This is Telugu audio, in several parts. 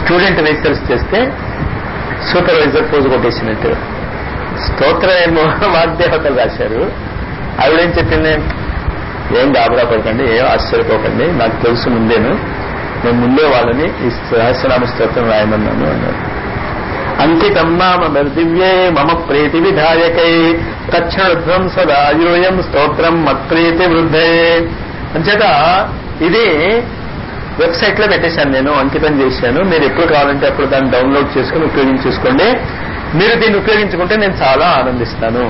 స్టూడెంట్ రీసెర్చ్ చేస్తే సూపర్వైజర్ పోజు కొట్టేసినట్టు స్తోత్రం ఏమో వాగ్దేవతలు రాశారు ఆవిడేం చెప్పింది ఏం గాబరా పడకండి ఏం ఆశ్చర్యపోకండి నాకు తెలుసు ముందేను నేను ముందే వాళ్ళని ఈ సహస్రనామ స్తోత్రం రాయమన్నాను అన్నారు అంకితం నామ దివ్యే మమ ప్రీతి విధాయకై తక్షణధ్వం సదాయూయం స్తోత్రం మత్ప్రీతి వృద్ధే అంచేత ఇది వెబ్సైట్ లో పెట్టేశాను నేను అంకితం చేశాను మీరు ఎప్పుడు కావాలంటే అప్పుడు దాన్ని డౌన్లోడ్ చేసుకుని ఉపయోగించేసుకోండి మీరు దీన్ని ఉపయోగించుకుంటే నేను చాలా ఆనందిస్తాను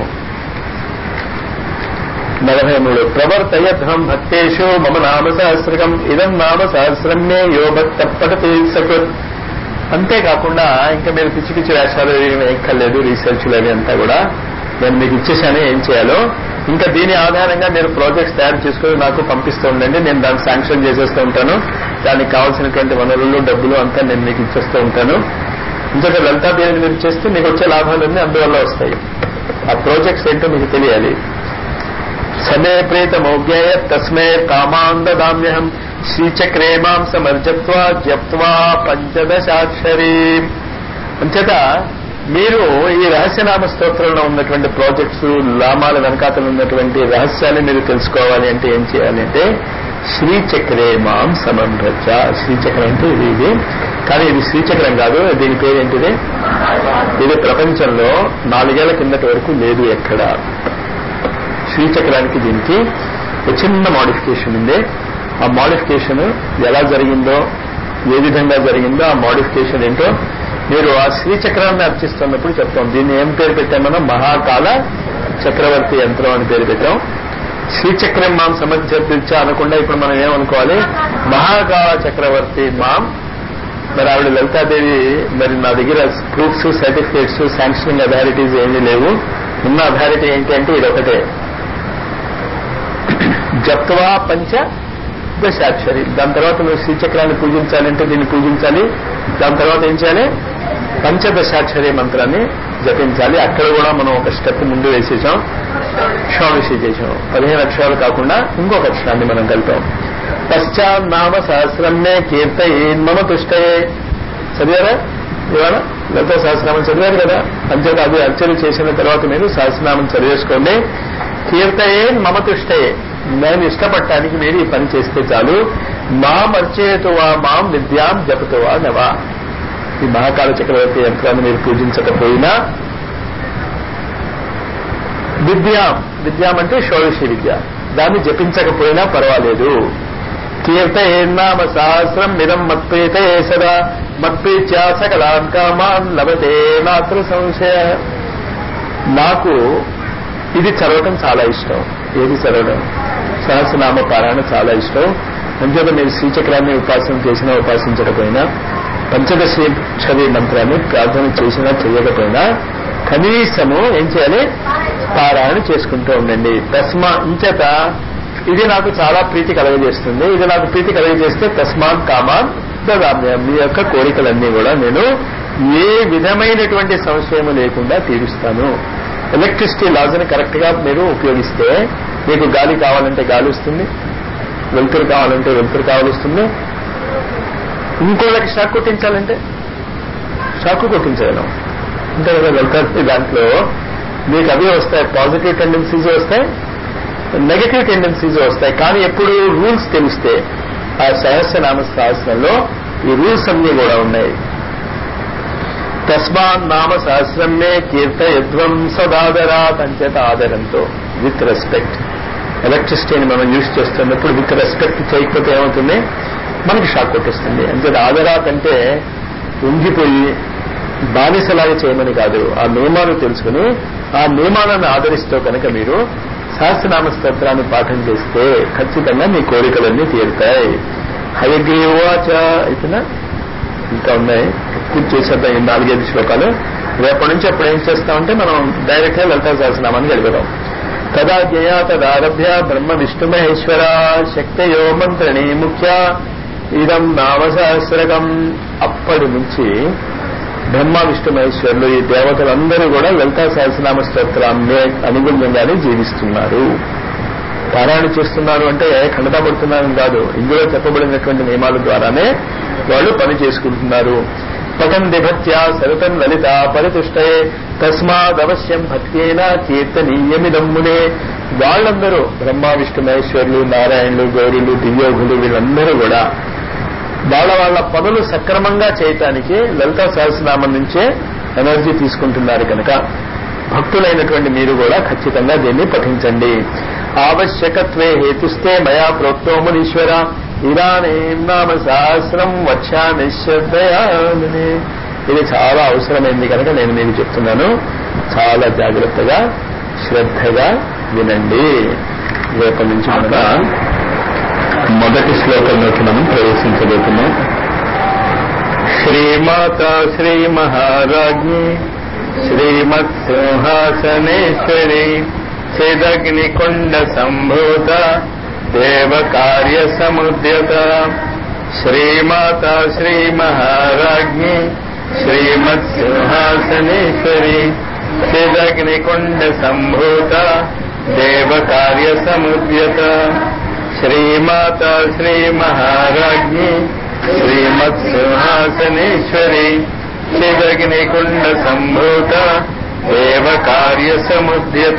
నలభై మూడు ప్రవర్తయధ్వం భక్తేషు మమ నామ సహస్రకం ఇదం నామ సహస్రం మే యో భక్త పఠతి సకృత్ అంతేకాకుండా ఇంకా మీరు పిచ్చి పిచ్చి వేషాలు ఏం ఎక్కర్లేదు రీసెర్చ్లు అవి అంతా కూడా నేను మీకు ఇచ్చేసాను ఏం చేయాలో ఇంకా దీని ఆధారంగా మీరు ప్రాజెక్ట్స్ తయారు చేసుకుని నాకు పంపిస్తూ ఉండండి నేను దాన్ని శాంక్షన్ చేసేస్తూ ఉంటాను దానికి కావాల్సినటువంటి వనరులు డబ్బులు అంతా నేను మీకు ఇచ్చేస్తూ ఉంటాను ఇంకొక లలితా దేవిని మీరు చేస్తే మీకు వచ్చే లాభాలన్నీ అందువల్ల వస్తాయి ఆ ప్రాజెక్ట్స్ ఏంటో మీకు తెలియాలి సమే ప్రీతమౌజ్ఞేయ తస్మే కామాందామ్యహం శ్రీచక్రే మాం సమర్జత్వా జప్వా పంచదశాక్షరీ అంచేత మీరు ఈ రహస్యనామ స్తోత్రంలో ఉన్నటువంటి ప్రాజెక్ట్స్ లామాల వెనకాతలు ఉన్నటువంటి రహస్యాన్ని మీరు తెలుసుకోవాలి అంటే ఏం చేయాలి అంటే శ్రీచక్రే మాం సమర్జ శ్రీచక్రం అంటే ఇది ఇది కానీ ఇది శ్రీచక్రం కాదు దీని పేరేంటిది ఇది ప్రపంచంలో నాలుగేళ్ల కిందటి వరకు లేదు ఎక్కడ శ్రీచక్రానికి దీనికి ఒక చిన్న మాడిఫికేషన్ ఉంది ఆ మాడిఫికేషన్ ఎలా జరిగిందో ఏ విధంగా జరిగిందో ఆ మాడిఫికేషన్ ఏంటో మీరు ఆ శ్రీచక్రాన్ని అర్చిస్తున్నప్పుడు చెప్తాం దీన్ని ఏం పేరు పెట్టాం మనం మహాకాల చక్రవర్తి యంత్రం అని పేరు పెట్టాం శ్రీచక్రం మాం సమర్పించా అనకుండా ఇప్పుడు మనం ఏమనుకోవాలి మహాకాల చక్రవర్తి మాం మరి ఆవిడ లలితాదేవి మరి నా దగ్గర ప్రూఫ్స్ సర్టిఫికేట్స్ శాంక్షనింగ్ అథారిటీస్ ఏమీ లేవు ఉన్న అథారిటీ ఏంటి అంటే ఇది ఒకటే జప్తవా పంచ దశాక్షరి దాని తర్వాత నువ్వు శ్రీచక్రాన్ని పూజించాలంటే దీన్ని పూజించాలి దాని తర్వాత ఏం చేయాలి పంచదశాక్షరి మంత్రాన్ని జపించాలి అక్కడ కూడా మనం ఒక స్టెప్ ముందు వేసేసాం షోడశి చేసాం పదిహేను అక్షరాలు కాకుండా ఇంకొక అక్షరాన్ని మనం కలిపాం పశ్చాత్ నామ సహస్రమే కీర్తయే మమ తుష్టయే చదివారా ఇవాళ లలిత సహస్రనామం చదివారు కదా అంతేకా అది అర్చన చేసిన తర్వాత మీరు సహస్రనామం చదివేసుకోండి కీర్తయే మమ తుష్టయే నేను ఇష్టపడటానికి మీరు ఈ పని చేస్తే చాలు మాం అర్చేతువా మాం విద్యాం జపతువా నవా ఈ మహాకాల చక్రవర్తి యంత్రాన్ని మీరు పూజించకపోయినా విద్యాం విద్యాం అంటే షోడశి విద్య దాన్ని జపించకపోయినా పర్వాలేదు కీర్తయేన్నామ సహస్రం మిదం మత్ప్రీతే సదా మత్ప్రీత్యా సకలాన్ కామాన్ లభతే నాత్ర సంశయ నాకు ఇది చదవటం చాలా ఇష్టం ఏది చదవడం సహస్రనామ పారాయణ చాలా ఇష్టం అంచేత మీరు శ్రీచక్రాన్ని ఉపాసన చేసినా ఉపాసించకపోయినా పంచదశ చదివే మంత్రాన్ని ప్రార్థన చేసినా చేయకపోయినా కనీసము ఏం చేయాలి పారాయణ చేసుకుంటూ ఉండండి తస్మా ఇంచేత ఇది నాకు చాలా ప్రీతి కలగజేస్తుంది ఇది నాకు ప్రీతి కలగజేస్తే తస్మాత్ కామాన్ దదామ్య మీ యొక్క కోరికలన్నీ కూడా నేను ఏ విధమైనటువంటి సంశయం లేకుండా తీరుస్తాను ఎలక్ట్రిసిటీ లాజ్ని కరెక్ట్ గా మీరు ఉపయోగిస్తే మీకు గాలి కావాలంటే గాలి వస్తుంది వెలుతురు కావాలంటే వెలుతురు కావలిస్తుంది ఇంకోళ్ళకి షాక్ కొట్టించాలంటే షాక్ కొట్టించగలం అంతే కదా వెళ్తారు దాంట్లో మీకు అవి వస్తాయి పాజిటివ్ టెండెన్సీస్ వస్తాయి నెగటివ్ టెండెన్సీస్ వస్తాయి కానీ ఎప్పుడు రూల్స్ తెలిస్తే ఆ సహస్రనామ సహస్రంలో ఈ రూల్స్ అన్ని కూడా ఉన్నాయి తస్మాన్ నామ సహస్రమే కీర్తయధ్వం సదాదరాత్ అంచేత ఆదరంతో విత్ రెస్పెక్ట్ ఎలక్ట్రిసిటీని మనం యూజ్ చేస్తున్నప్పుడు విత్ రెస్పెక్ట్ చేయకపోతే ఏమవుతుంది మనకి షాక్ కొట్టేస్తుంది అంచేత ఆదరాత్ అంటే ఉంగిపోయి బానిసలాగా చేయమని కాదు ఆ నియమాలు తెలుసుకుని ఆ నియమాలను ఆదరిస్తూ కనుక మీరు సహస్రనామ స్తోత్రాన్ని పాఠం చేస్తే ఖచ్చితంగా మీ కోరికలన్నీ తీరుతాయి హయగ్రీవాచ అయితేనా ఇంకా ఉన్నాయి పూర్తి చేసేద్దాం ఈ నాలుగైదు శ్లోకాలు రేపటి నుంచి అప్పుడు ఏం చేస్తామంటే మనం డైరెక్ట్ గా లలితా సహస్రనామాన్ని గడిపదాం తదా జ్ఞయా తదారభ్య బ్రహ్మ విష్ణు మహేశ్వర శక్తయో మంత్రణి ముఖ్య ఇదం నామసహస్రకం అప్పటి నుంచి బ్రహ్మ విష్ణు మహేశ్వరులు ఈ దేవతలందరూ కూడా లలితా సహస్రనామ స్తోత్రాన్ని అనుగుణంగానే జీవిస్తున్నారు పారాయణ చేస్తున్నారు అంటే ఖండతా పడుతున్నారని కాదు ఇందులో చెప్పబడినటువంటి నియమాల ద్వారానే వాళ్ళు పని చేసుకుంటున్నారు పఠన్ విభత్యా సరతం లలిత పరితుష్టయే తస్మాదవశ్యం భక్తేన కీర్తనీయమిదమ్మునే వాళ్ళందరూ బ్రహ్మ విష్ణు మహేశ్వరులు నారాయణులు గౌరులు దివ్యోగులు వీళ్ళందరూ కూడా వాళ్ళ వాళ్ళ పనులు సక్రమంగా చేయటానికి లలితా సహస్రనామం నుంచే ఎనర్జీ తీసుకుంటున్నారు కనుక భక్తులైనటువంటి మీరు కూడా ఖచ్చితంగా దీన్ని పఠించండి ఆవశ్యకత్వే హేతుస్తే మయా ప్రోక్తో మునీశ్వర ఇదానీం నామ సహస్రం వచ్చామి శ్రద్ధయాలని ఇది చాలా అవసరమైంది కనుక నేను మీకు చెప్తున్నాను చాలా జాగ్రత్తగా శ్రద్ధగా వినండి రేపటి నుంచి మనం మొదటి శ్లోకంలోకి మనం ప్రవేశించబోతున్నాం శ్రీమాత శ్రీ మహారాజ్ఞి శ్రీమత్ సింహాసనేశ్వరి చిదగ్నికొండ సంభూత దేవకార్య సముద్యత శ్రీమాత శ్రీ మహారాజ్ఞి శ్రీమత్ సింహాసనేశ్వరి చిదగ్నికొండ సంభూత దేవకార్య సముద్యత శ్రీమాత శ్రీ మహారాజ్ఞి శ్రీమత్ సింహాసనేశ్వరి చిదగ్నికుండ సంభూత దేవకార్య సముద్యత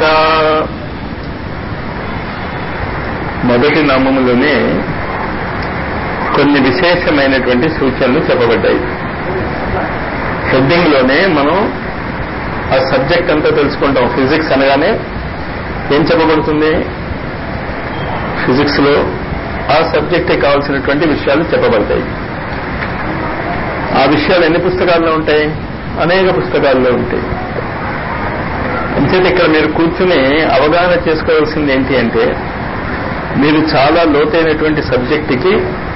మొదటి నామములోనే కొన్ని విశేషమైనటువంటి సూచనలు చెప్పబడ్డాయి హెడ్డింగ్ లోనే మనం ఆ సబ్జెక్ట్ అంతా తెలుసుకుంటాం ఫిజిక్స్ అనగానే ఏం చెప్పబడుతుంది ఫిజిక్స్ లో ఆ సబ్జెక్టే కావాల్సినటువంటి విషయాలు చెప్పబడతాయి ఆ విషయాలు ఎన్ని పుస్తకాల్లో ఉంటాయి అనేక పుస్తకాల్లో ఉంటాయి అంచేత ఇక్కడ మీరు కూర్చుని అవగాహన చేసుకోవాల్సింది ఏంటి అంటే మీరు చాలా లోతైనటువంటి సబ్జెక్టుకి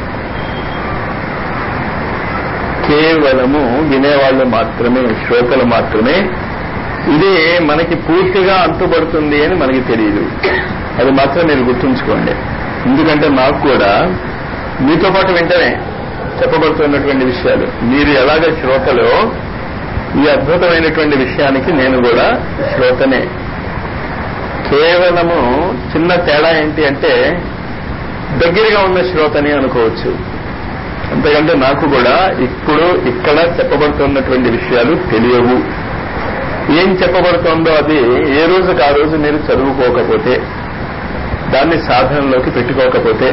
కేవలము వినేవాళ్ళు మాత్రమే శ్రోతలు మాత్రమే ఇది మనకి పూర్తిగా అంతుపడుతుంది అని మనకి తెలియదు అది మాత్రం మీరు గుర్తుంచుకోండి ఎందుకంటే నాకు కూడా మీతో పాటు వెంటనే చెప్పబడుతున్నటువంటి విషయాలు మీరు ఎలాగ శ్రోతలో ఈ అద్భుతమైనటువంటి విషయానికి నేను కూడా శ్రోతనే కేవలము చిన్న తేడా ఏంటి అంటే దగ్గరగా ఉన్న శ్రోతని అనుకోవచ్చు అంతకంటే నాకు కూడా ఇప్పుడు ఇక్కడ చెప్పబడుతున్నటువంటి విషయాలు తెలియవు ఏం చెప్పబడుతోందో అది ఏ రోజుకి ఆ రోజు మీరు చదువుకోకపోతే దాన్ని సాధనలోకి పెట్టుకోకపోతే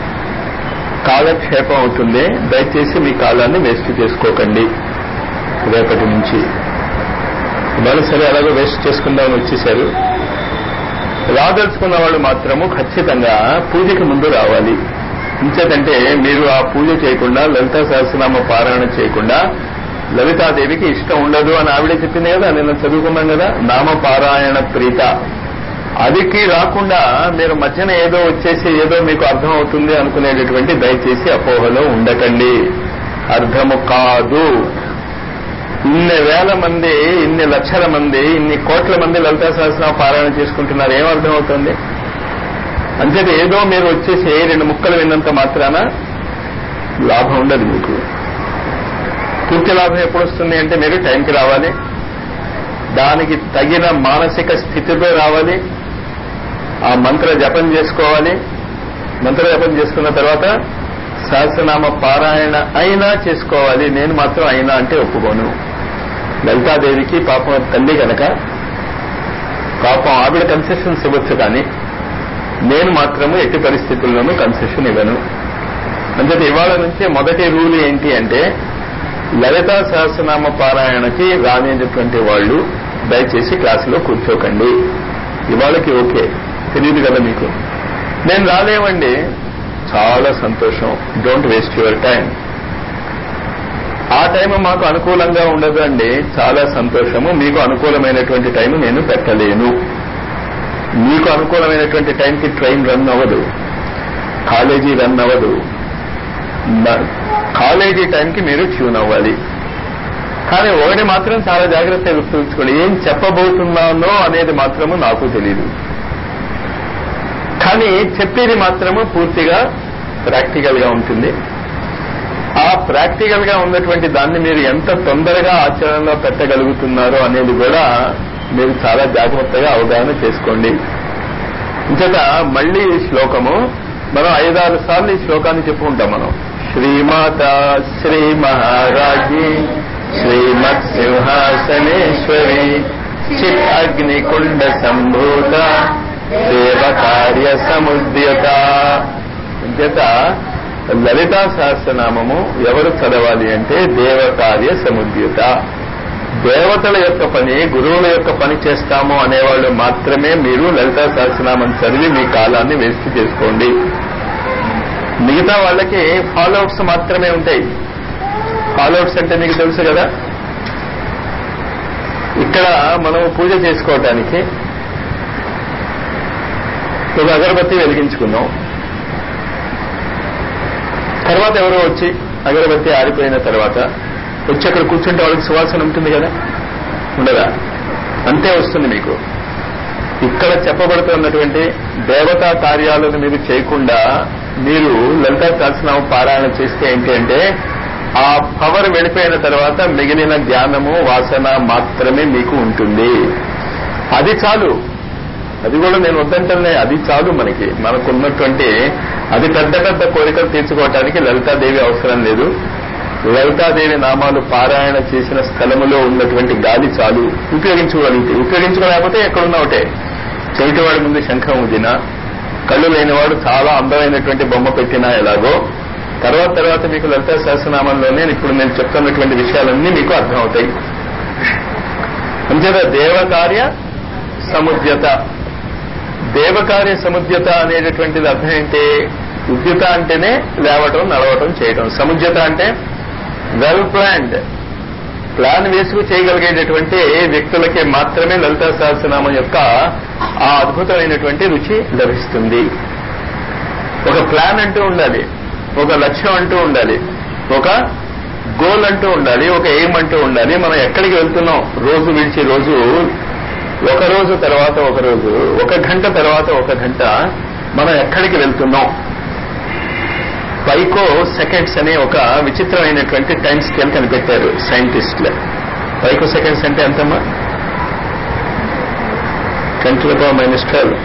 కాలక్షేపం అవుతుంది దయచేసి మీ కాలాన్ని వేస్ట్ చేసుకోకండి రేపటి నుంచి ఇవాళ సరే అలాగే వేస్ట్ చేసుకుందామని వచ్చేసారు రాదలుచుకున్న వాళ్ళు మాత్రము ఖచ్చితంగా పూజకి ముందు రావాలి ఇంచేతంటే మీరు ఆ పూజ చేయకుండా లలితా సహస్రనామ పారాయణ చేయకుండా లలితాదేవికి ఇష్టం ఉండదు అని ఆవిడే చెప్పింది కదా నిన్న చదువుకున్నాం కదా నామ పారాయణ ప్రీత అదికి రాకుండా మీరు మధ్యన ఏదో వచ్చేసి ఏదో మీకు అర్థం అవుతుంది అనుకునేటటువంటి దయచేసి అపోహలో ఉండకండి అర్థము కాదు ఇన్ని వేల మంది ఇన్ని లక్షల మంది ఇన్ని కోట్ల మంది లలితా సహస్రం పారాయణ చేసుకుంటున్నారు ఏం అర్థం అవుతుంది అంచేత ఏదో మీరు వచ్చేసి రెండు ముక్కలు విన్నంత మాత్రాన లాభం ఉండదు మీకు పూర్తి లాభం ఎప్పుడు వస్తుంది అంటే మీరు టైంకి రావాలి దానికి తగిన మానసిక స్థితితో రావాలి ఆ మంత్ర జపం చేసుకోవాలి మంత్ర జపం చేసుకున్న తర్వాత సహస్రనామ పారాయణ అయినా చేసుకోవాలి నేను మాత్రం అయినా అంటే ఒప్పుకోను లలితాదేవికి పాపం తల్లి కనుక పాపం ఆవిడ కన్సెషన్స్ ఇవ్వచ్చు కానీ నేను మాత్రము ఎట్టి పరిస్థితుల్లోనూ కన్సెషన్ ఇవ్వను అంటే ఇవాళ నుంచే మొదటి రూల్ ఏంటి అంటే లలితా సహస్రనామ పారాయణకి రానేటటువంటి వాళ్ళు దయచేసి క్లాసులో కూర్చోకండి ఇవాళకి ఓకే తెలియదు కదా మీకు నేను రాలేమండి చాలా సంతోషం డోంట్ వేస్ట్ యువర్ టైం ఆ టైం మాకు అనుకూలంగా ఉండదు అండి చాలా సంతోషము మీకు అనుకూలమైనటువంటి టైం నేను పెట్టలేను మీకు అనుకూలమైనటువంటి టైంకి ట్రైన్ రన్ అవ్వదు కాలేజీ రన్ అవ్వదు కాలేజీ టైంకి మీరు ట్యూన్ అవ్వాలి కానీ ఒకటి మాత్రం చాలా జాగ్రత్తగా గుర్తుంచుకోండి ఏం చెప్పబోతున్నానో అనేది మాత్రము నాకు తెలియదు కానీ చెప్పేది మాత్రము పూర్తిగా ప్రాక్టికల్ గా ఉంటుంది ఆ ప్రాక్టికల్ గా ఉన్నటువంటి దాన్ని మీరు ఎంత తొందరగా ఆచరణలో పెట్టగలుగుతున్నారో అనేది కూడా మీరు చాలా జాగ్రత్తగా అవగాహన చేసుకోండి ఇంచేత మళ్ళీ ఈ శ్లోకము మనం ఐదారు సార్లు ఈ శ్లోకాన్ని చెప్పుకుంటాం మనం శ్రీమాత శ్రీ మహారాజీ శ్రీమత్ సింహాసనేశ్వరి చిత్ అగ్నికుండ సంభూత దేవకార్య సముద్యత ఇంచేత లలితా సహస్రనామము ఎవరు చదవాలి అంటే దేవకార్య సముద్యత దేవతల యొక్క పని గురువుల యొక్క పని చేస్తాము అనేవాళ్ళు మాత్రమే మీరు లలితా సహస్రనామం చదివి మీ కాలాన్ని వేస్ట్ చేసుకోండి మిగతా వాళ్ళకి ఫాలోఅవుట్స్ మాత్రమే ఉంటాయి ఫాలోఅవుట్స్ అంటే మీకు తెలుసు కదా ఇక్కడ మనం పూజ చేసుకోవటానికి ఒక అగరబత్తి వెలిగించుకున్నాం తర్వాత ఎవరో వచ్చి అగరబత్తి ఆరిపోయిన తర్వాత వచ్చి అక్కడ కూర్చుంటే వాళ్ళకి సువాసన ఉంటుంది కదా ఉండదా అంతే వస్తుంది మీకు ఇక్కడ చెప్పబడుతున్నటువంటి దేవతా కార్యాలను మీరు చేయకుండా మీరు లలితా సహస్రనామ పారాయణ చేస్తే ఏంటి అంటే ఆ పవర్ వెళ్ళిపోయిన తర్వాత మిగిలిన జ్ఞానము వాసన మాత్రమే మీకు ఉంటుంది అది చాలు అది కూడా నేను వద్దంటలే అది చాలు మనకి మనకున్నటువంటి అది పెద్ద పెద్ద కోరికలు తీర్చుకోవటానికి లలితాదేవి అవసరం లేదు లలితాదేవి నామాలు పారాయణ చేసిన స్థలములో ఉన్నటువంటి గాలి చాలు ఉపయోగించుకోగలిగితే ఉపయోగించుకోలేకపోతే ఎక్కడున్నా ఒకటే చెవిటివాడి ముందు శంఖం ఉదిన కళ్ళు లేనివాడు చాలా అందమైనటువంటి బొమ్మ పెట్టినా ఎలాగో తర్వాత తర్వాత మీకు లలితా సహస్రనామంలోనే ఇప్పుడు నేను చెప్తున్నటువంటి విషయాలన్నీ మీకు అర్థమవుతాయి అంతేదా దేవకార్య సముద్యత దేవకార్య సముద్యత అనేటటువంటిది అర్థం ఏంటి ఉద్యత అంటేనే లేవటం నడవటం చేయటం సముద్యత అంటే వెల్ ప్లాన్డ్ ప్లాన్ వేసుకు చేయగలిగేటటువంటి వ్యక్తులకే మాత్రమే లలితా సహస్రనామం యొక్క ఆ అద్భుతమైనటువంటి రుచి లభిస్తుంది ఒక ప్లాన్ అంటూ ఉండాలి ఒక లక్ష్యం అంటూ ఉండాలి ఒక గోల్ అంటూ ఉండాలి ఒక ఎయిమ్ అంటూ ఉండాలి మనం ఎక్కడికి వెళ్తున్నాం రోజు విడిచి రోజు ఒక రోజు తర్వాత ఒక రోజు ఒక గంట తర్వాత ఒక గంట మనం ఎక్కడికి వెళ్తున్నాం పైకో సెకండ్స్ అనే ఒక విచిత్రమైనటువంటి టైం స్కేల్ కనిపెట్టారు సైంటిస్టులు పైకో సెకండ్స్ అంటే ఎంతమ్మా ten to power minus twelve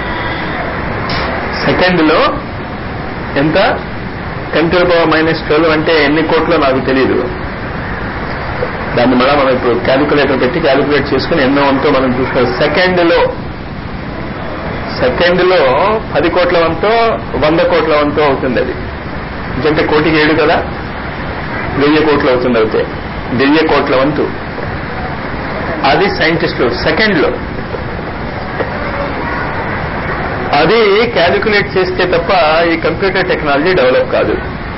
సెకండ్లో ఎంత ten to power minus twelve అంటే ఎన్ని కోట్లో నాకు తెలియదు దాన్ని మళ్ళా మనం ఇప్పుడు క్యాలిక్యులేటర్ పెట్టి క్యాలిక్యులేట్ చేసుకుని ఎన్నో వంతో మనం చూసుకోవాలి సెకండ్లో సెకండ్లో పది కోట్ల వంతో వంద కోట్ల వంతో అవుతుంది అది ఎందుకంటే కోటికి ఏడు కదా వెయ్యి కోట్లు అవుతుంది అయితే వెయ్యి కోట్ల వంతు అది సైంటిస్టులు సెకండ్లో అది క్యాలిక్యులేట్ చేస్తే తప్ప ఈ కంప్యూటర్ టెక్నాలజీ డెవలప్ కాదు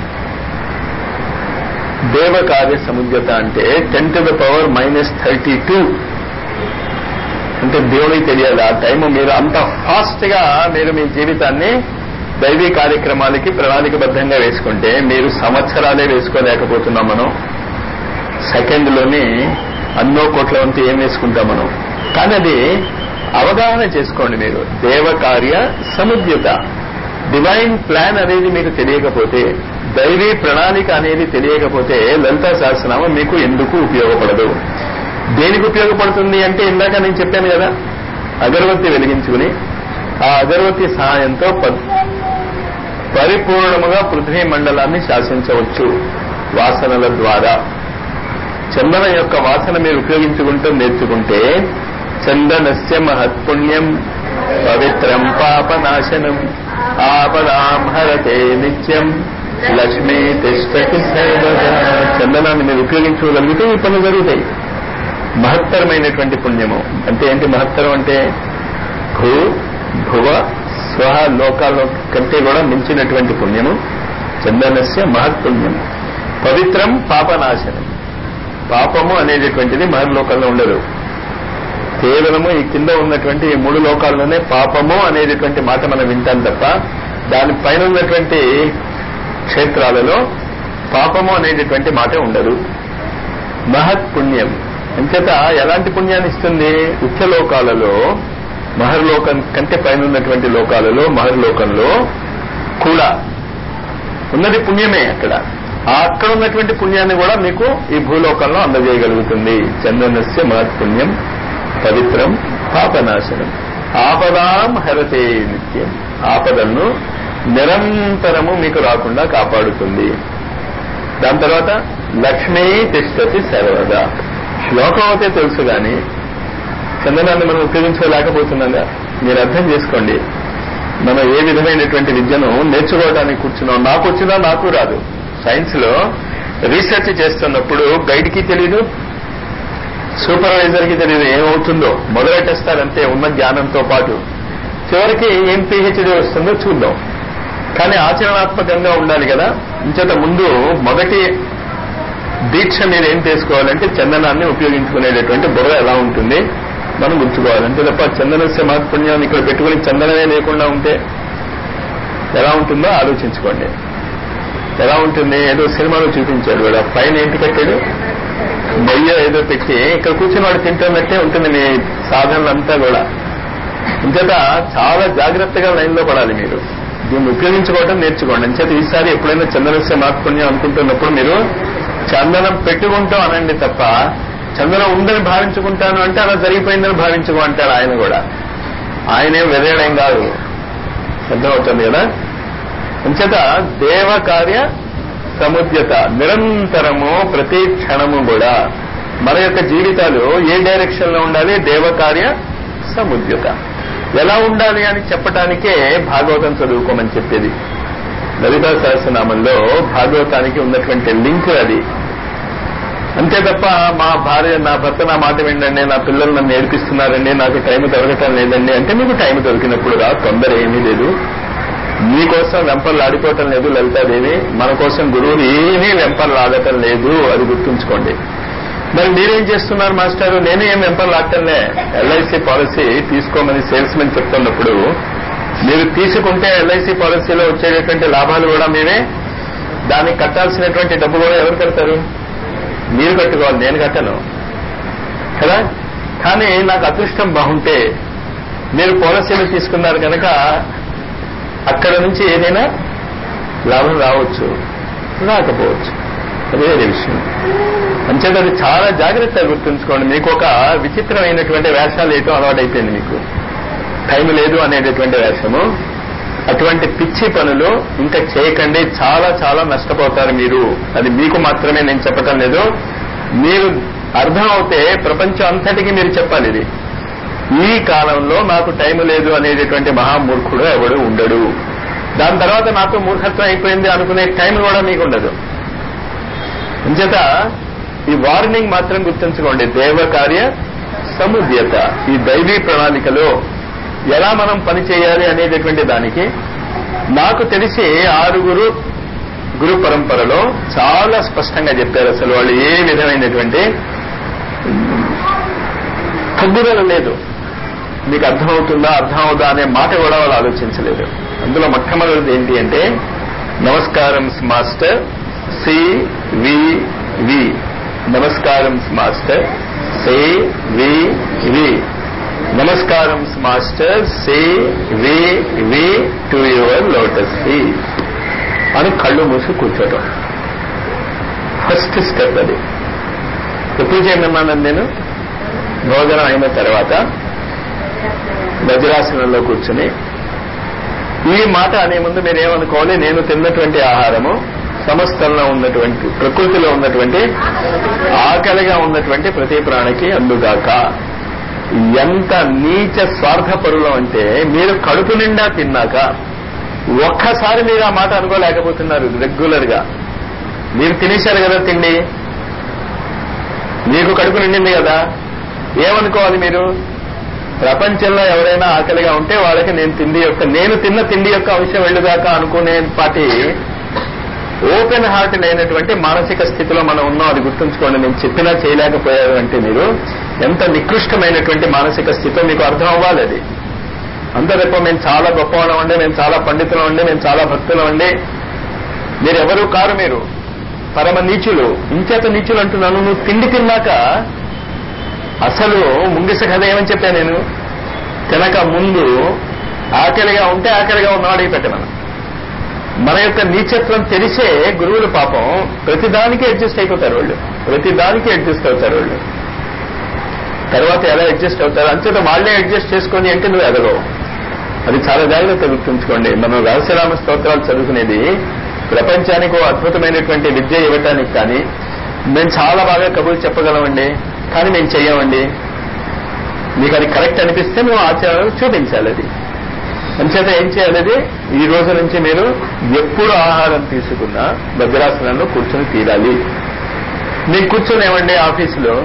దేవకార్య సముద్రత అంటే ten to the power minus thirty two అంటే దేవుడికి తెలియాలి ఆ టైం మీరు అంత ఫాస్ట్ గా మీరు మీ జీవితాన్ని దైవీ కార్యక్రమాలకి ప్రణాళికబద్ధంగా వేసుకుంటే మీరు సంవత్సరాలే వేసుకోలేకపోతున్నాం మనం సెకండ్లోని అన్నో కోట్ల వంతు ఏం వేసుకుంటాం మనం కానీ అది అవగాహన చేసుకోండి మీరు దేవకార్య సముద్యత డివైన్ ప్లాన్ అనేది మీకు తెలియకపోతే దైవీ ప్రణాళిక అనేది తెలియకపోతే లలితా సహస్రనామం మీకు ఎందుకు ఉపయోగపడదు దేనికి ఉపయోగపడుతుంది అంటే ఇందాక నేను చెప్పాను కదా అగరవత్తి వెలిగించుకుని ఆ అగరవత్తి సహాయంతో పరిపూర్ణముగా పృథ్వీ మండలాన్ని శాసించవచ్చు వాసనల ద్వారా చందన యొక్క వాసన మీరు ఉపయోగించుకుంటూ నేర్చుకుంటే చందనస్య మహత్పుణ్యం పవిత్రం పాపనాశనం ఆపదాం హరతే నిత్యం లక్ష్మీ తిష్టకి సర్వదా చందనాన్ని మీరు ఉపయోగించుకోగలిగితే ఈ పనులు జరుగుతాయి మహత్తరమైనటువంటి పుణ్యము అంటే ఏంటి మహత్తరం అంటే భూ భువ స్వహ లోకాల కంటే కూడా మించినటువంటి పుణ్యము చందనస్య మహత్పుణ్యం పవిత్రం పాపనాశనం పాపము అనేటటువంటిది మహర్లోకంలో ఉండదు కేవలము ఈ కింద ఉన్నటువంటి ఈ మూడు లోకాల్లోనే పాపము అనేటటువంటి మాట మనం వింటాం తప్ప దాని పైన ఉన్నటువంటి క్షేత్రాలలో పాపము అనేటటువంటి మాట ఉండదు మహత్ పుణ్యం అంచేత ఎలాంటి పుణ్యాన్ని ఇస్తుంది ఉచ్చలోకాలలో మహర్లోకం కంటే పైన ఉన్నటువంటి లోకాలలో మహర్లోకంలో కూడా ఉన్నది పుణ్యమే అక్కడ ఆ అక్కడ ఉన్నటువంటి పుణ్యాన్ని కూడా మీకు ఈ భూలోకంలో అందజేయగలుగుతుంది చందనస్య మహత్ పుణ్యం పవిత్రం పాపనాశనం ఆపదాం హరతే నిత్యం ఆపదలను నిరంతరము మీకు రాకుండా కాపాడుతుంది దాని తర్వాత లక్ష్మీ తిష్టతి సర్వదా శ్లోకం అయితే తెలుసు కానీ చందనాన్ని మనం ఉపయోగించుకోలేకపోతున్నాగా మీరు అర్థం చేసుకోండి మనం ఏ విధమైనటువంటి విద్యను నేర్చుకోవడానికి కూర్చున్నాం నాకు వచ్చినా నాకు రాదు సైన్స్ లో రీసెర్చ్ చేస్తున్నప్పుడు గైడ్ కి తెలీదు సూపర్వైజర్ కి తెలియదు ఏమవుతుందో మొదలెట్టేస్తారంతే ఉన్న జ్ఞానంతో పాటు చివరికి ఏం పిహెచ్డి వస్తుందో చూద్దాం కానీ ఆచరణాత్మకంగా ఉండాలి కదా ఇంచేత ముందు మొదటి దీక్ష మీరు ఏం చేసుకోవాలంటే చందనాన్ని ఉపయోగించుకునేటటువంటి బుర్ర ఎలా ఉంటుంది మనం గుర్తుకోవాలి అంతే తప్ప చందనస్య మహత్పుణ్యాన్ని ఇక్కడ పెట్టుకుని చందనమే లేకుండా ఉంటే ఎలా ఉంటుందో ఆలోచించుకోండి ఎలా ఉంటుంది ఏదో సినిమాలో చూపించాడు వాడు ఆ పైన ఏంటి కట్టాడు నెయ్యి ఏదో పెట్టి ఇక్కడ కూర్చుని వాడు తింటున్నట్టే ఉంటుంది మీ సాధనలంతా కూడా ఇంచేత చాలా జాగ్రత్తగా లైన్లో పడాలి మీరు దీన్ని ఉపయోగించుకోవడం నేర్చుకోండి అంచేత ఈసారి ఎప్పుడైనా చందనస్య మహత్పుణ్యం అనుకుంటున్నప్పుడు మీరు చందనం పెట్టుకుంటాం అనండి తప్ప చందనం ఉందని భావించుకుంటాను అంటే అలా జరిగిపోయిందని భావించుకో అంటాడు ఆయన కూడా ఆయనేం వెదేయడం కాదు అర్థమవుతుంది కదా అంచేత దేవ కార్య సముద్యత నిరంతరము ప్రతి క్షణము కూడా మన యొక్క జీవితాలు ఏ డైరెక్షన్ లో ఉండాలి దేవకార్య సముద్యత ఎలా ఉండాలి అని చెప్పటానికే భాగవతం చదువుకోమని చెప్పేది లలితా సహస్రనామంలో భాగవతానికి ఉన్నటువంటి లింక్ అది అంతే తప్ప మా భార్య నా భర్త నా మాట వినండి నా పిల్లలు నన్ను నేర్పిస్తున్నారండి నాకు టైం దొరకటం లేదండి అంటే మీకు టైం దొరికినప్పుడు రా తొందర ఏమీ లేదు మీకోసం వెంపర్లు ఆడిపోవటం లేదు లలితాదేవి మన కోసం గురువులు ఏమీ వెంపర్లు ఆడటం లేదు అది గుర్తుంచుకోండి మరి మీరేం చేస్తున్నారు మాస్టారు నేను ఏం వెంపర్లు ఆడటంలే ఎల్ఐసి పాలసీ తీసుకోమని సేల్స్ మెన్ చెప్తున్నప్పుడు మీరు తీసుకుంటే ఎల్ఐసి పాలసీలో వచ్చేటటువంటి లాభాలు కూడా మీరే దానికి కట్టాల్సినటువంటి డబ్బు కూడా ఎవరు కడతారు మీరు కట్టుకోవాలి నేను కట్టను కదా కానీ నాకు అదృష్టం బాగుంటే మీరు పాలసీలు తీసుకున్నారు కనుక అక్కడ నుంచి ఏదైనా లాభం రావచ్చు రాకపోవచ్చు అది వేరే విషయం అంచేత అది చాలా జాగ్రత్తగా గుర్తుంచుకోండి మీకు ఒక విచిత్రమైనటువంటి వేషాలు వేయటం అలవాటైపోయింది మీకు టైం లేదు అనేటటువంటి వేషము అటువంటి పిచ్చి పనులు ఇంకా చేయకండి చాలా చాలా నష్టపోతారు మీరు అది మీకు మాత్రమే నేను చెప్పటం లేదు మీరు అర్థం అవుతే ప్రపంచం అంతటికి మీరు చెప్పాలి ఇది ఈ కాలంలో నాకు టైం లేదు అనేటటువంటి మహామూర్ఖుడు ఎవడు ఉండడు దాని తర్వాత నాతో మూర్ఖత్వం అయిపోయింది అనుకునే టైం కూడా మీకు ఉండదు అంచేత ఈ వార్నింగ్ మాత్రం గుర్తుంచుకోండి దేవకార్య సముద్యత ఈ దైవీ ప్రణాళికలో ఎలా మనం పని చేయాలి అనేటటువంటి దానికి నాకు తెలిసి ఆరుగురు గురు పరంపరలో చాలా స్పష్టంగా చెప్పారు అసలు వాళ్ళు ఏ విధమైనటువంటి తగ్గుదల లేదు మీకు అర్థమవుతుందా అర్థం అవుదా అనే మాట కూడా వాళ్ళు ఆలోచించలేదు అందులో మొట్టమొదటిది ఏంటి అంటే నమస్కారం మాస్టర్ సి వి వి నమస్కారం మాస్టర్ సే వి వి నమస్కారం మాస్టర్ సే వి వి టు యువర్ లోటస్ ఫీ అని కళ్ళు మూసి కూర్చోటం ఫస్ట్ స్టెప్ అది ఎప్పుడు చేయమన్నాను నేను భోజనం అయిన తర్వాత వజ్రాసనంలో కూర్చుని ఈ మాట అనే ముందు మీరేమనుకోవాలి నేను తిన్నటువంటి ఆహారము సమస్తంలో ఉన్నటువంటి ప్రకృతిలో ఉన్నటువంటి ఆకలిగా ఉన్నటువంటి ప్రతి ప్రాణికి అందుగాక ఎంత నీచ స్వార్థపరులం అంటే మీరు కడుపు నిండా తిన్నాక ఒక్కసారి మీరు ఆ మాట అనుకోలేకపోతున్నారు రెగ్యులర్ గా మీరు తినేశారు కదా తిండి మీకు కడుపు నిండింది కదా ఏమనుకోవాలి మీరు ప్రపంచంలో ఎవరైనా ఆకలిగా ఉంటే వాళ్ళకి నేను తిండి యొక్క నేను తిన్న తిండి యొక్క అంశం వెళ్ళుగాక అనుకునే పాటి ఓపెన్ హార్ట్ లేనటువంటి మానసిక స్థితిలో మనం ఉన్నాం అది గుర్తుంచుకోండి నేను చెప్పినా చేయలేకపోయారు అంటే మీరు ఎంత నికృష్టమైనటువంటి మానసిక స్థితిలో మీకు అర్థం అవ్వాలి అది అందరెప్ప మేము చాలా గొప్పవాళ్ళం అండి మేము చాలా పండితులం అండి మేము చాలా భక్తులం అండి మీరు ఎవరు కారు మీరు పరమ నీచులు ఇంచేత నీచులు అంటున్నాను నువ్వు తిండి తిన్నాక అసలు ముంగిస కథ ఏమని చెప్పా నేను తినక ముందు ఆకలిగా ఉంటే ఆకలిగా ఉన్నవాడికి పెట్టమను మన యొక్క నీచత్వం తెలిసే గురువులు పాపం ప్రతిదానికి అడ్జస్ట్ అయిపోతారు వాళ్ళు ప్రతిదానికి అడ్జస్ట్ అవుతారు వాళ్ళు తర్వాత ఎలా అడ్జస్ట్ అవుతారు అంతేత వాళ్ళే అడ్జస్ట్ చేసుకొని అంటే నువ్వు ఎదగవు అది చాలా జాగ్రత్త గుర్తుంచుకోండి మనం రహస్యరామ స్తోత్రాలు చదువుకునేది ప్రపంచానికి ఓ అద్భుతమైనటువంటి విద్య ఇవ్వటానికి కానీ మేము చాలా బాగా కబుర్లు చెప్పగలమండి కానీ మేము చెయ్యమండి మీకు అది కరెక్ట్ అనిపిస్తే నువ్వు ఆచరణలో చూపించాలి అది అంచేత ఏం చేయాలి అది ఈ రోజు నుంచి మీరు ఎప్పుడు ఆహారం తీసుకున్నా భద్రాసనంలో కూర్చొని తీరాలి మీకు కూర్చొని ఏమండి ఆఫీసులో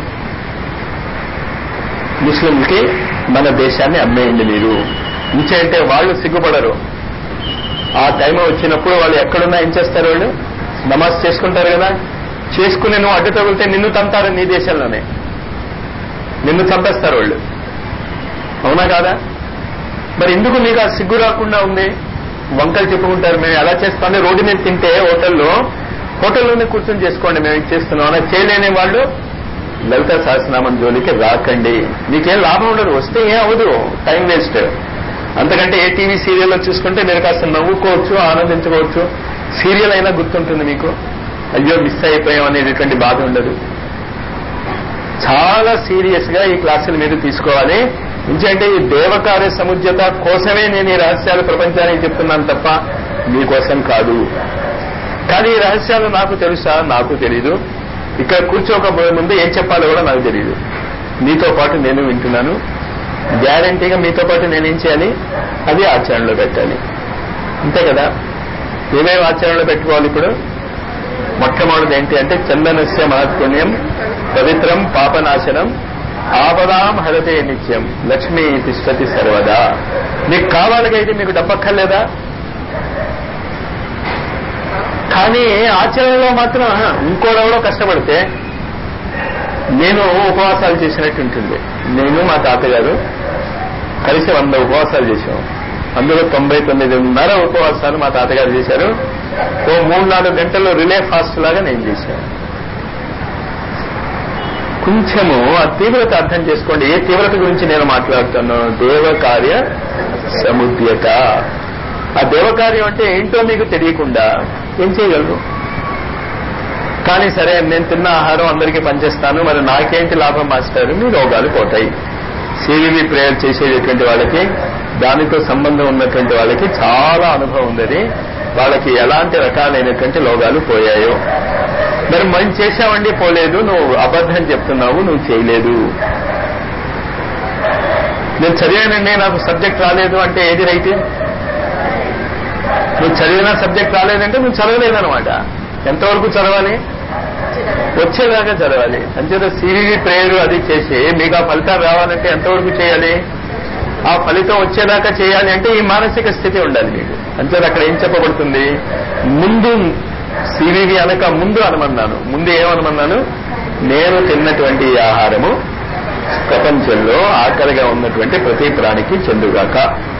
ముస్లింకి మన దేశాన్ని అమ్మేయండి మీరు ఇంచేంటే వాళ్ళు సిగ్గుపడరు ఆ టైం వచ్చినప్పుడు వాళ్ళు ఎక్కడున్నా ఏం చేస్తారు వాళ్ళు నమాజ్ చేసుకుంటారు కదా చేసుకుని నువ్వు అడ్డు తగిలితే నిన్ను తంతారు నీ దేశంలోనే నిన్ను చంపేస్తారు వాళ్ళు అవునా కాదా మరి ఎందుకు మీకు ఆ సిగ్గు రాకుండా ఉంది వంకలు చెప్పుకుంటారు మేము ఎలా చేస్తామని రోడ్డు మీద తింటే హోటల్లో హోటల్లోనే కూర్చొని చేసుకోండి మేము ఇది చేస్తున్నాం అలా చేయలేని వాళ్ళు లలిత సహస్రనామం జోలికి రాకండి మీకేం లాభం ఉండదు వస్తే ఏం అవ్వదు టైం వేస్ట్ అంతకంటే ఏ టీవీ సీరియల్లో చూసుకుంటే మీరు కాస్త నవ్వుకోవచ్చు ఆనందించుకోవచ్చు సీరియల్ అయినా గుర్తుంటుంది మీకు అయ్యో మిస్ అయిపోయాం అనేటటువంటి బాధ ఉండదు చాలా సీరియస్ గా ఈ క్లాసులు మీరు తీసుకోవాలి ఎందుకంటే ఈ దేవకార్య సముద్యత కోసమే నేను ఈ రహస్యాలు ప్రపంచానికి చెప్తున్నాను తప్ప మీకోసం కాదు కానీ ఈ రహస్యాలు నాకు తెలుసా నాకు తెలీదు ఇక్కడ కూర్చోకపోయే ముందు ఏం చెప్పాలో కూడా నాకు తెలియదు మీతో పాటు నేను వింటున్నాను గ్యారంటీగా మీతో పాటు నేనేం చేయాలి అది ఆచరణలో పెట్టాలి అంతే కదా ఏమేమి ఆచరణలో పెట్టుకోవాలి ఇప్పుడు మొట్టమొదటిది ఏంటి అంటే చందనస్య మహత్పుణ్యం పవిత్రం పాపనాశనం ఆపదాం హరతే నిత్యం లక్ష్మీ తిష్టతి సర్వదా మీకు కావాలిగైతే మీకు డబ్బక్కర్లేదా కానీ ఆచరణలో మాత్రం ఆహా, ఇంకోడెవడో కష్టపడితే నేను ఉపవాసాలు చేసినట్టు ఉంటుంది నేను మా తాతగారు కలిసి వంద ఉపవాసాలు చేశాం అందులో తొంభై తొమ్మిదిన్నర ఉపవాసాలు మా తాతగారు చేశారు ఓ మూడు నాలుగు గంటల్లో రిలే ఫాస్ట్ లాగా నేను చేశాను కొంచెము ఆ తీవ్రత అర్థం చేసుకోండి ఏ తీవ్రత గురించి నేను మాట్లాడుతాను దేవకార్య సముద్యత ఆ దేవకార్యం అంటే ఏంటో మీకు తెలియకుండా ఏం చేయగలరు కానీ సరే నేను తిన్న ఆహారం అందరికీ పనిచేస్తాను మరి నాకేంటి లాభం మాస్టారు మీ రోగాలు పోతాయి సివివి ప్రేయర్ చేసేటటువంటి వాళ్ళకి దానితో సంబంధం ఉన్నటువంటి వాళ్ళకి చాలా అనుభవం ఉంది వాళ్ళకి ఎలాంటి రకాలైనటువంటి రోగాలు పోయాయో మరి మనం చేశామండి పోలేదు నువ్వు అబద్ధం చెప్తున్నావు నువ్వు చేయలేదు నేను చదివానండి నాకు సబ్జెక్ట్ రాలేదు అంటే ఏది రైతే నువ్వు చదివిన సబ్జెక్ట్ రాలేదంటే నువ్వు చదవలేదనమాట ఎంతవరకు చదవాలి వచ్చేదాకా చదవాలి అంచేత సివివి ప్రేయర్ అది చేసి మీకు ఆ ఫలితాలు రావాలంటే ఎంతవరకు చేయాలి ఆ ఫలితం వచ్చేదాకా చేయాలి అంటే ఈ మానసిక స్థితి ఉండాలి మీకు అంచేత అక్కడ ఏం చెప్పబడుతుంది ముందు సివివి అనక ముందు అనమన్నాను ముందు ఏమనమన్నాను నేను తిన్నటువంటి ఈ ఆహారము ప్రపంచంలో ఆకలిగా ఉన్నటువంటి ప్రతి ప్రాణికి చెందుగాక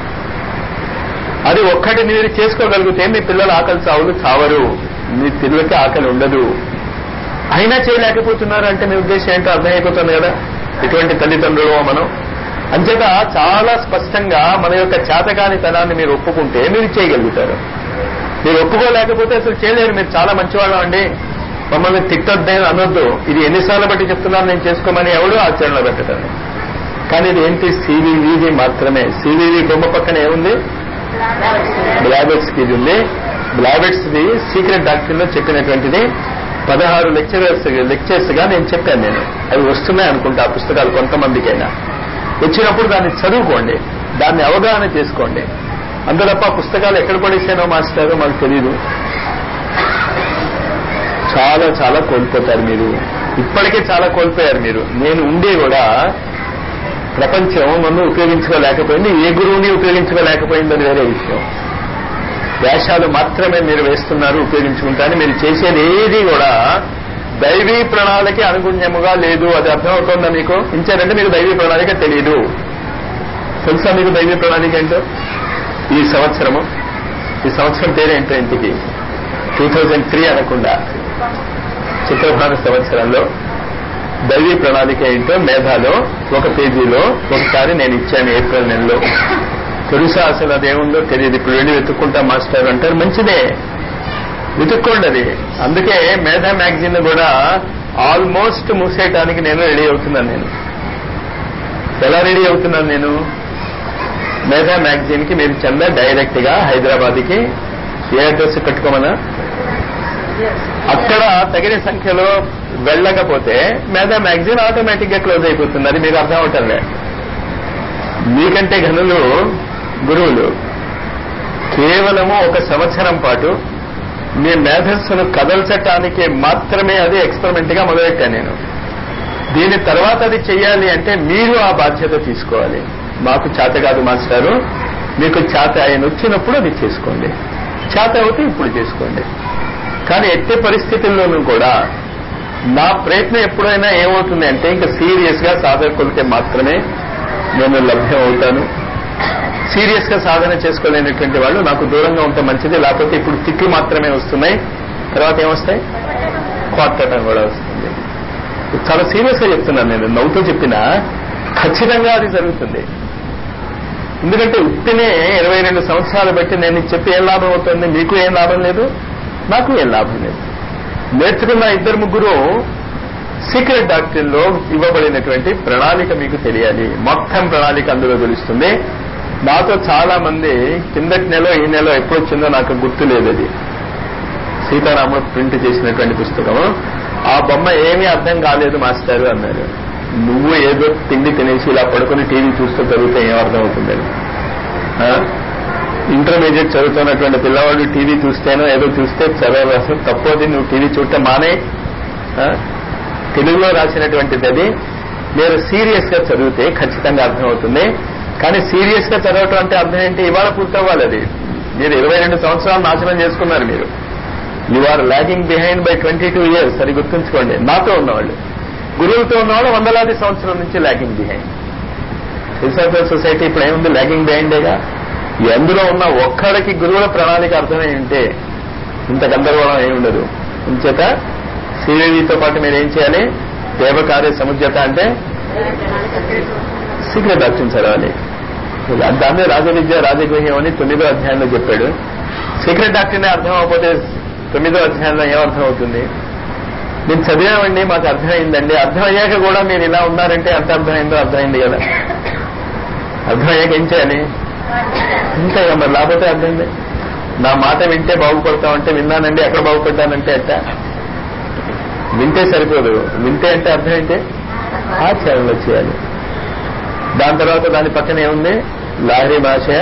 అది ఒక్కటి మీరు చేసుకోగలిగితే మీ పిల్లల ఆకలి చావులు చావరు మీ పిల్లలకి ఆకలి ఉండదు అయినా చేయలేకపోతున్నారు అంటే మీ ఉద్దేశం ఏంటో అర్థమైపోతుంది కదా ఇటువంటి తల్లిదండ్రులు మనం అంచేత చాలా స్పష్టంగా మన యొక్క చేతకానితనాన్ని మీరు ఒప్పుకుంటే మీరు చేయగలుగుతారు మీరు ఒప్పుకోలేకపోతే అసలు చేయలేరు మీరు చాలా మంచివాళ్ళం అండి మమ్మల్ని తిట్టొద్దే అనొద్దు ఇది ఎన్నిసార్లు బట్టి చెప్తున్నాను నేను చేసుకోమని ఎవడు ఆచరణలో పెట్టడం కానీ ఇది ఏంటి సివివిది మాత్రమే సివివి బొమ్మ పక్కన ఏముంది బ్లాబెట్స్ కి ఇది ఉంది బ్లాబెట్స్ ది సీక్రెట్ డాక్టర్ లో చెప్పినటువంటిది పదహారు లెక్చరర్స్ లెక్చర్స్ గా నేను చెప్పాను నేను అవి వస్తున్నాయి అనుకుంటా ఆ పుస్తకాలు కొంతమందికైనా వచ్చినప్పుడు దాన్ని చదువుకోండి దాన్ని అవగాహన చేసుకోండి అంత తప్ప ఆ పుస్తకాలు ఎక్కడ పడేసానో మాస్టారో మాకు తెలియదు చాలా చాలా కోల్పోతారు మీరు ఇప్పటికే చాలా కోల్పోయారు మీరు నేను ఉండి కూడా ప్రపంచం నన్ను ఉపయోగించుకోలేకపోయింది ఏ గురువుని ఉపయోగించుకోలేకపోయిందని వేరే విషయం వేషాలు మాత్రమే మీరు వేస్తున్నారు ఉపయోగించుకుంటారని మీరు చేసేది ఏది కూడా దైవీ ప్రణాళిక అనుగుణ్యముగా లేదు అది అర్థమవుతోందా మీకు ఇంచేదంటే మీకు దైవీ ప్రణాళిక తెలియదు తెలుసా మీకు దైవీ ప్రణాళిక ఏంటో ఈ సంవత్సరము ఈ సంవత్సరం పేరేంటో ఇంటికి టూ థౌజండ్ త్రీ అనకుండా చిత్రభాన సంవత్సరంలో దైవీ ప్రణాళిక ఏంటో మేధాలో ఒక పేజీలో ఒకసారి నేను ఇచ్చాను ఏప్రిల్ నెలలో తెలుసా అసలు అదేముందో తెలియదు ఇప్పుడు వెళ్ళి వెతుక్కుంటా మాస్టర్ అంటారు మంచిదే వెతుక్కోండి అది అందుకే మేధా మ్యాగజైన్ కూడా ఆల్మోస్ట్ మూసేయటానికి నేను రెడీ అవుతున్నాను నేను ఎలా రెడీ అవుతున్నాను నేను మేధా మ్యాగజైన్ కి మీరు చందా డైరెక్ట్ గా హైదరాబాద్ కి ఏ అడ్రస్ కట్టుకోమన్నా అక్కడ తగిన సంఖ్యలో వెళ్ళకపోతే మేధా మ్యాగజైన్ ఆటోమేటిక్ గా క్లోజ్ అయిపోతుంది అది మీకు అర్థం అవటంలే మీకంటే ఘనులు గురువులు కేవలము ఒక సంవత్సరం పాటు మీ మేధస్సును కదల్చటానికి మాత్రమే అది ఎక్స్పెరిమెంట్ గా మొదలెట్టాను నేను దీని తర్వాత అది చెయ్యాలి అంటే మీరు ఆ బాధ్యత తీసుకోవాలి మాకు చేత కాదు మాస్టారు మీకు చేత ఆయన వచ్చినప్పుడు అది చేసుకోండి చేత అవుతే ఇప్పుడు చేసుకోండి కానీ ఎట్టి పరిస్థితుల్లోనూ కూడా నా ప్రయత్నం ఎప్పుడైనా ఏమవుతుంది అంటే ఇంకా సీరియస్ గా సాధకులకి మాత్రమే నేను లభ్యం అవుతాను సీరియస్ గా సాధన చేసుకోలేనటువంటి వాళ్ళు నాకు దూరంగా ఉంటే మంచిది లేకపోతే ఇప్పుడు తిట్లు మాత్రమే వస్తున్నాయి తర్వాత ఏమొస్తాయి కొట్టడం కూడా వస్తుంది చాలా సీరియస్ గా చెప్తున్నాను నేను నవ్వుతూ చెప్పినా ఖచ్చితంగా అది జరుగుతుంది ఎందుకంటే ఉత్తినే ఇరవై రెండు సంవత్సరాలు బట్టి నేను చెప్పి ఏం లాభం అవుతుంది మీకు ఏం లాభం లేదు నాకు ఏం లాభం లేదు నేర్చుకున్న ఇద్దరు ముగ్గురు సీక్రెట్ డాక్టరీన్ లో ఇవ్వబడినటువంటి ప్రణాళిక మీకు తెలియాలి మొత్తం ప్రణాళిక అందులో తెలుస్తుంది నాతో చాలా మంది కిందటి నెల ఈ నెల ఎప్పుడు వచ్చిందో నాకు గుర్తు లేదు అది సీతారాముడు ప్రింట్ చేసినటువంటి పుస్తకం ఆ బొమ్మ ఏమీ అర్థం కాలేదు మాస్టారు అన్నారు నువ్వు ఏదో తిండి తినేసి ఇలా పడుకొని టీవీ చూస్తూ చదివితే ఏం అర్థం అవుతుందని ఇంటర్మీడియట్ చదువుతున్నటువంటి పిల్లవాడు టీవీ చూస్తేనో ఏదో చూస్తే చదవదు అసలు తప్పది నువ్వు టీవీ చూడటం మానే తెలుగులో రాసినటువంటిది అది మీరు సీరియస్ గా చదివితే ఖచ్చితంగా అర్థమవుతుంది కానీ సీరియస్ గా చదవటం అంటే అర్థం ఏంటి ఇవాళ పూర్తవ్వాలి అది మీరు ఇరవై రెండు సంవత్సరాలు నాశనం చేసుకున్నారు మీరు you are lagging behind by twenty two years అది గుర్తుంచుకోండి నాతో ఉన్నవాళ్ళు గురువులతో ఉన్నవాళ్ళు వందలాది సంవత్సరం నుంచి లాగింగ్ బిహైండ్ రిసర్చర్ సొసైటీ ఇప్పుడు ఏముంది లాగింగ్ బిహైండేగా ఎందులో ఉన్న ఒక్కడికి గురువుల ప్రణాళిక అర్థమై ఉంటే ఇంత గందరగోళం ఏమి ఉండదు ఇంచేత శ్రీదేవితో పాటు మీరు ఏం చేయాలి దేవకార్య సముద్యత అంటే సీక్రెట్ డాక్టర్ని చదవాలి దాన్నే రాజవిద్య రాజగృహ్యం అని తొమ్మిదో అధ్యాయంలో చెప్పాడు సీక్రెట్ డాక్టర్నే అర్థం అవ్వకపోతే తొమ్మిదో అధ్యాయంలో ఏమర్థం అవుతుంది నేను చదివామండి మాకు అర్థమైందండి అర్థమయ్యాక కూడా మీరు ఇలా ఉన్నారంటే ఎంత అర్థమైందో అర్థమైంది కదా అర్థమయ్యాక ఏం చేయాలి ఇంకా మరి లేకపోతే అర్థమైంది నా మాట వింటే బాగుపడతామంటే విన్నానండి ఎక్కడ బాగుపడ్డానంటే అట్ట వింటే సరిపోదు వింటే అంటే అర్థం ఏంటి ఆచరణలో చేయాలి దాని తర్వాత దాని పక్కన ఏముంది లాహరి భాషయ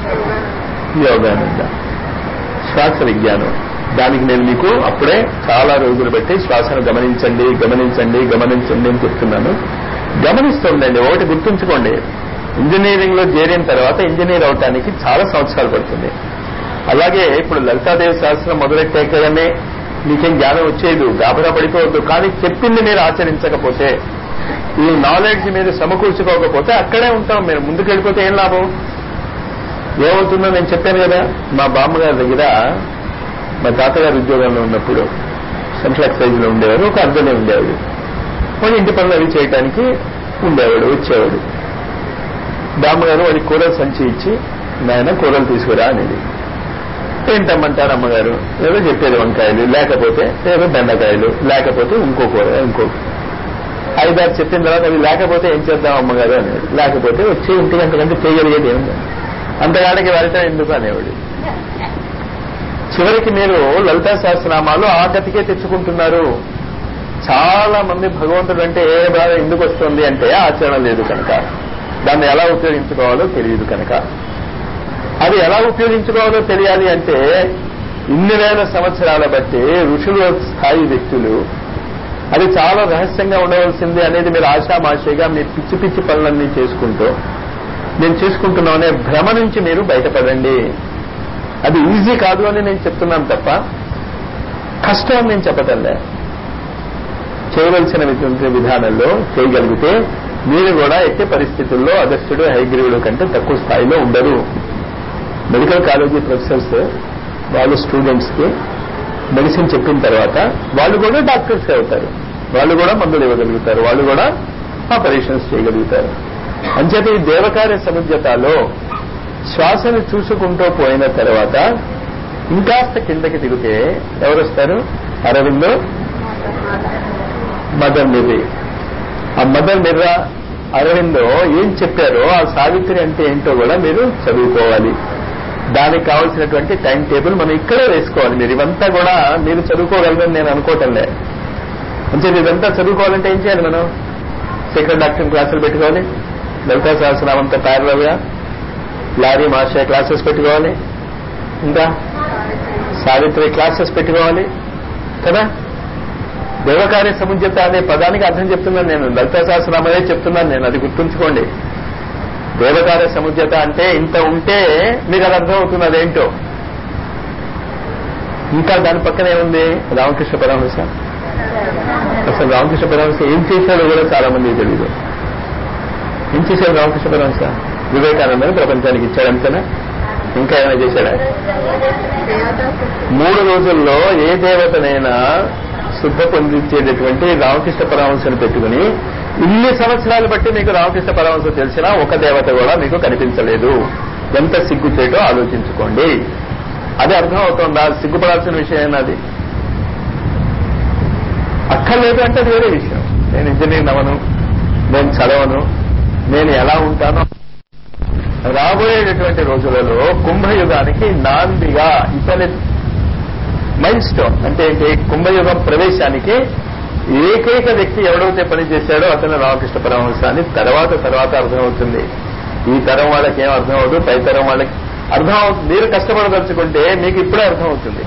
యోగానంద శ్వాస విజ్ఞానం దానికి నేను మీకు అప్పుడే చాలా రోజులు బట్టి శ్వాసను గమనించండి గమనించండి గమనించండి అని చెప్తున్నాను గమనిస్తుండండి ఒకటి గుర్తుంచుకోండి ఇంజనీరింగ్ లో చేరిన తర్వాత ఇంజనీర్ అవటానికి చాలా సంవత్సరాలు పడుతుంది అలాగే ఇప్పుడు లలితాదేవి శాస్త్రం మొదలెట్టాకనే మీకేం జ్ఞానం వచ్చేది గాబరా పడిపోవద్దు కానీ చెప్పింది మీరు ఆచరించకపోతే ఈ నాలెడ్జ్ మీరు సమకూర్చుకోకపోతే అక్కడే ఉంటాం మీరు ముందుకు వెళ్ళిపోతే ఏం లాభం ఏమవుతుందో నేను చెప్పాను కదా మా బామ్మగారి దగ్గర మా తాతగారి ఉద్యోగంలో ఉన్నప్పుడు సెంట్రల్ ఎక్సైజ్ లో ఉండేవారు ఒక అర్ధనే ఉండేవాడు వాడు ఇంటి పనులు అవి చేయడానికి ఉండేవాడు వచ్చేవాడు బామ్మగారు వాడికి కూరలు సంచి ఇచ్చి నాయన కూరలు తీసుకురా అనేది ఏంటమ్మంటారు అమ్మగారు ఏదో చెప్పేది వంకాయలు లేకపోతే ఏదో బెండకాయలు లేకపోతే ఇంకో కూర ఇంకో ఐదారు చెప్పిన తర్వాత అవి లేకపోతే ఏం చేద్దాం అమ్మగారు అనేవాడు లేకపోతే వచ్చి ఇంటికి అంతకంటే చేయగలిగేది ఏముంది అంతగాడికి వెళ్ళటం ఎందుకు అనేవాడు చివరికి మీరు లలితా సహస్రనామాలు ఆ గతికే తెచ్చుకుంటున్నారు చాలా మంది భగవంతుడు అంటే ఏ బాధ ఎందుకు వస్తుంది అంటే ఆచరణ లేదు కనుక దాన్ని ఎలా ఉపయోగించుకోవాలో తెలియదు కనుక అది ఎలా ఉపయోగించుకోవాలో తెలియాలి అంటే ఇన్ని వేల సంవత్సరాల బట్టి ఋషుల స్థాయి వ్యక్తులు అది చాలా రహస్యంగా ఉండవలసింది అనేది మీరు ఆశామాషిగా మీ పిచ్చి పిచ్చి పనులన్నీ చేసుకుంటూ నేను చేసుకుంటున్నానే భ్రమ నుంచి మీరు బయటపడండి అది ఈజీ కాదు అని నేను చెప్తున్నాను తప్ప కష్టం అని నేను చెప్పటంలే చేయవలసిన విధానంలో చేయగలిగితే మీరు కూడా ఎట్టి పరిస్థితుల్లో అగస్టుడు హైగ్రీవుడు కంటే తక్కువ స్థాయిలో ఉండరు మెడికల్ కాలేజీ ప్రొఫెసర్స్ వాళ్ళు స్టూడెంట్స్ కి మెడిసిన్ చెప్పిన తర్వాత వాళ్ళు కూడా డాక్టర్స్ అవుతారు వాళ్ళు కూడా మందులు ఇవ్వగలుగుతారు వాళ్ళు కూడా ఆపరేషన్స్ చేయగలుగుతారు అంచేత ఈ దేవకార్య సముద్యతలో శ్వాసను చూసుకుంటూ పోయిన తర్వాత ఇంకాస్త కిందకి దిగితే ఎవరు వస్తారు అరవిందో మదర్ మిర్రి ఆ మదర్ మిర్రా అరవిందో ఏం చెప్పారో ఆ సావిత్రి అంటే ఏంటో కూడా మీరు చదువుకోవాలి దానికి కావాల్సినటువంటి టైం టేబుల్ మనం ఇక్కడే వేసుకోవాలి మీరు ఇవంతా కూడా మీరు చదువుకోగలరని నేను అనుకోవటం లే అంటే ఇదంతా చదువుకోవాలంటే ఏం చేయాలి మనం సెకండ్ డాక్టర్ క్లాసులు పెట్టుకోవాలి లలితా సహస్రనామంతో ప్యారలల్ గా లారీ మాస్టర్ క్లాసెస్ పెట్టుకోవాలి ఇంకా సావిత్రి క్లాసెస్ పెట్టుకోవాలి కదా దేవకార్య సముద్యత అనే పదానికి అర్థం చెప్తున్నాను నేను లలితా సహస్రనామనే చెప్తున్నాను నేను అది గుర్తుంచుకోండి దేవకార్య సముద్యత అంటే ఇంత ఉంటే మీకు అది అర్థం అవుతుంది అదేంటో ఇంకా దాని పక్కనే ఉంది రామకృష్ణ పరమహంస అసలు రామకృష్ణ పరమహంస ఏం చేశాడో కూడా చాలా మందికి తెలియదు ఏం చేశాడు రామకృష్ణ పరమహంస వివేకానందని ప్రపంచానికి ఇచ్చాడు అంతేనా ఇంకా ఏమైనా చేశాడా మూడు రోజుల్లో ఏ దేవతనైనా శుద్ధ పొందించేటటువంటి రామకృష్ణ పరమహంసను పెట్టుకుని ఇన్ని సంవత్సరాలు బట్టి మీకు రామకృష్ణ పరమహంస తెలిసినా ఒక దేవత కూడా మీకు కనిపించలేదు ఎంత సిగ్గుచేటో ఆలోచించుకోండి అది అర్థం అవుతుందా సిగ్గుపడాల్సిన విషయం అది అక్కర్లేదు అంటే అది వేరే విషయం నేను ఇంజనీర్ అవను నేను చదవను నేను ఎలా ఉంటానో రాబోయేటటువంటి రోజులలో కుంభయుగానికి నాందిగా ఇతని మైల్ స్టోన్ అంటే ఏంటి కుంభయుగం ప్రవేశానికి ఏకైక వ్యక్తి ఎవడైతే పనిచేశాడో అతను రామకృష్ణ పరమహంస అని తర్వాత తర్వాత అర్థమవుతుంది ఈ తరం వాళ్ళకి ఏం అర్థం అవదు పై తరం వాళ్ళకి అర్థం అవుతుంది మీరు కష్టపడదలుచుకుంటే మీకు ఇప్పుడే అర్థమవుతుంది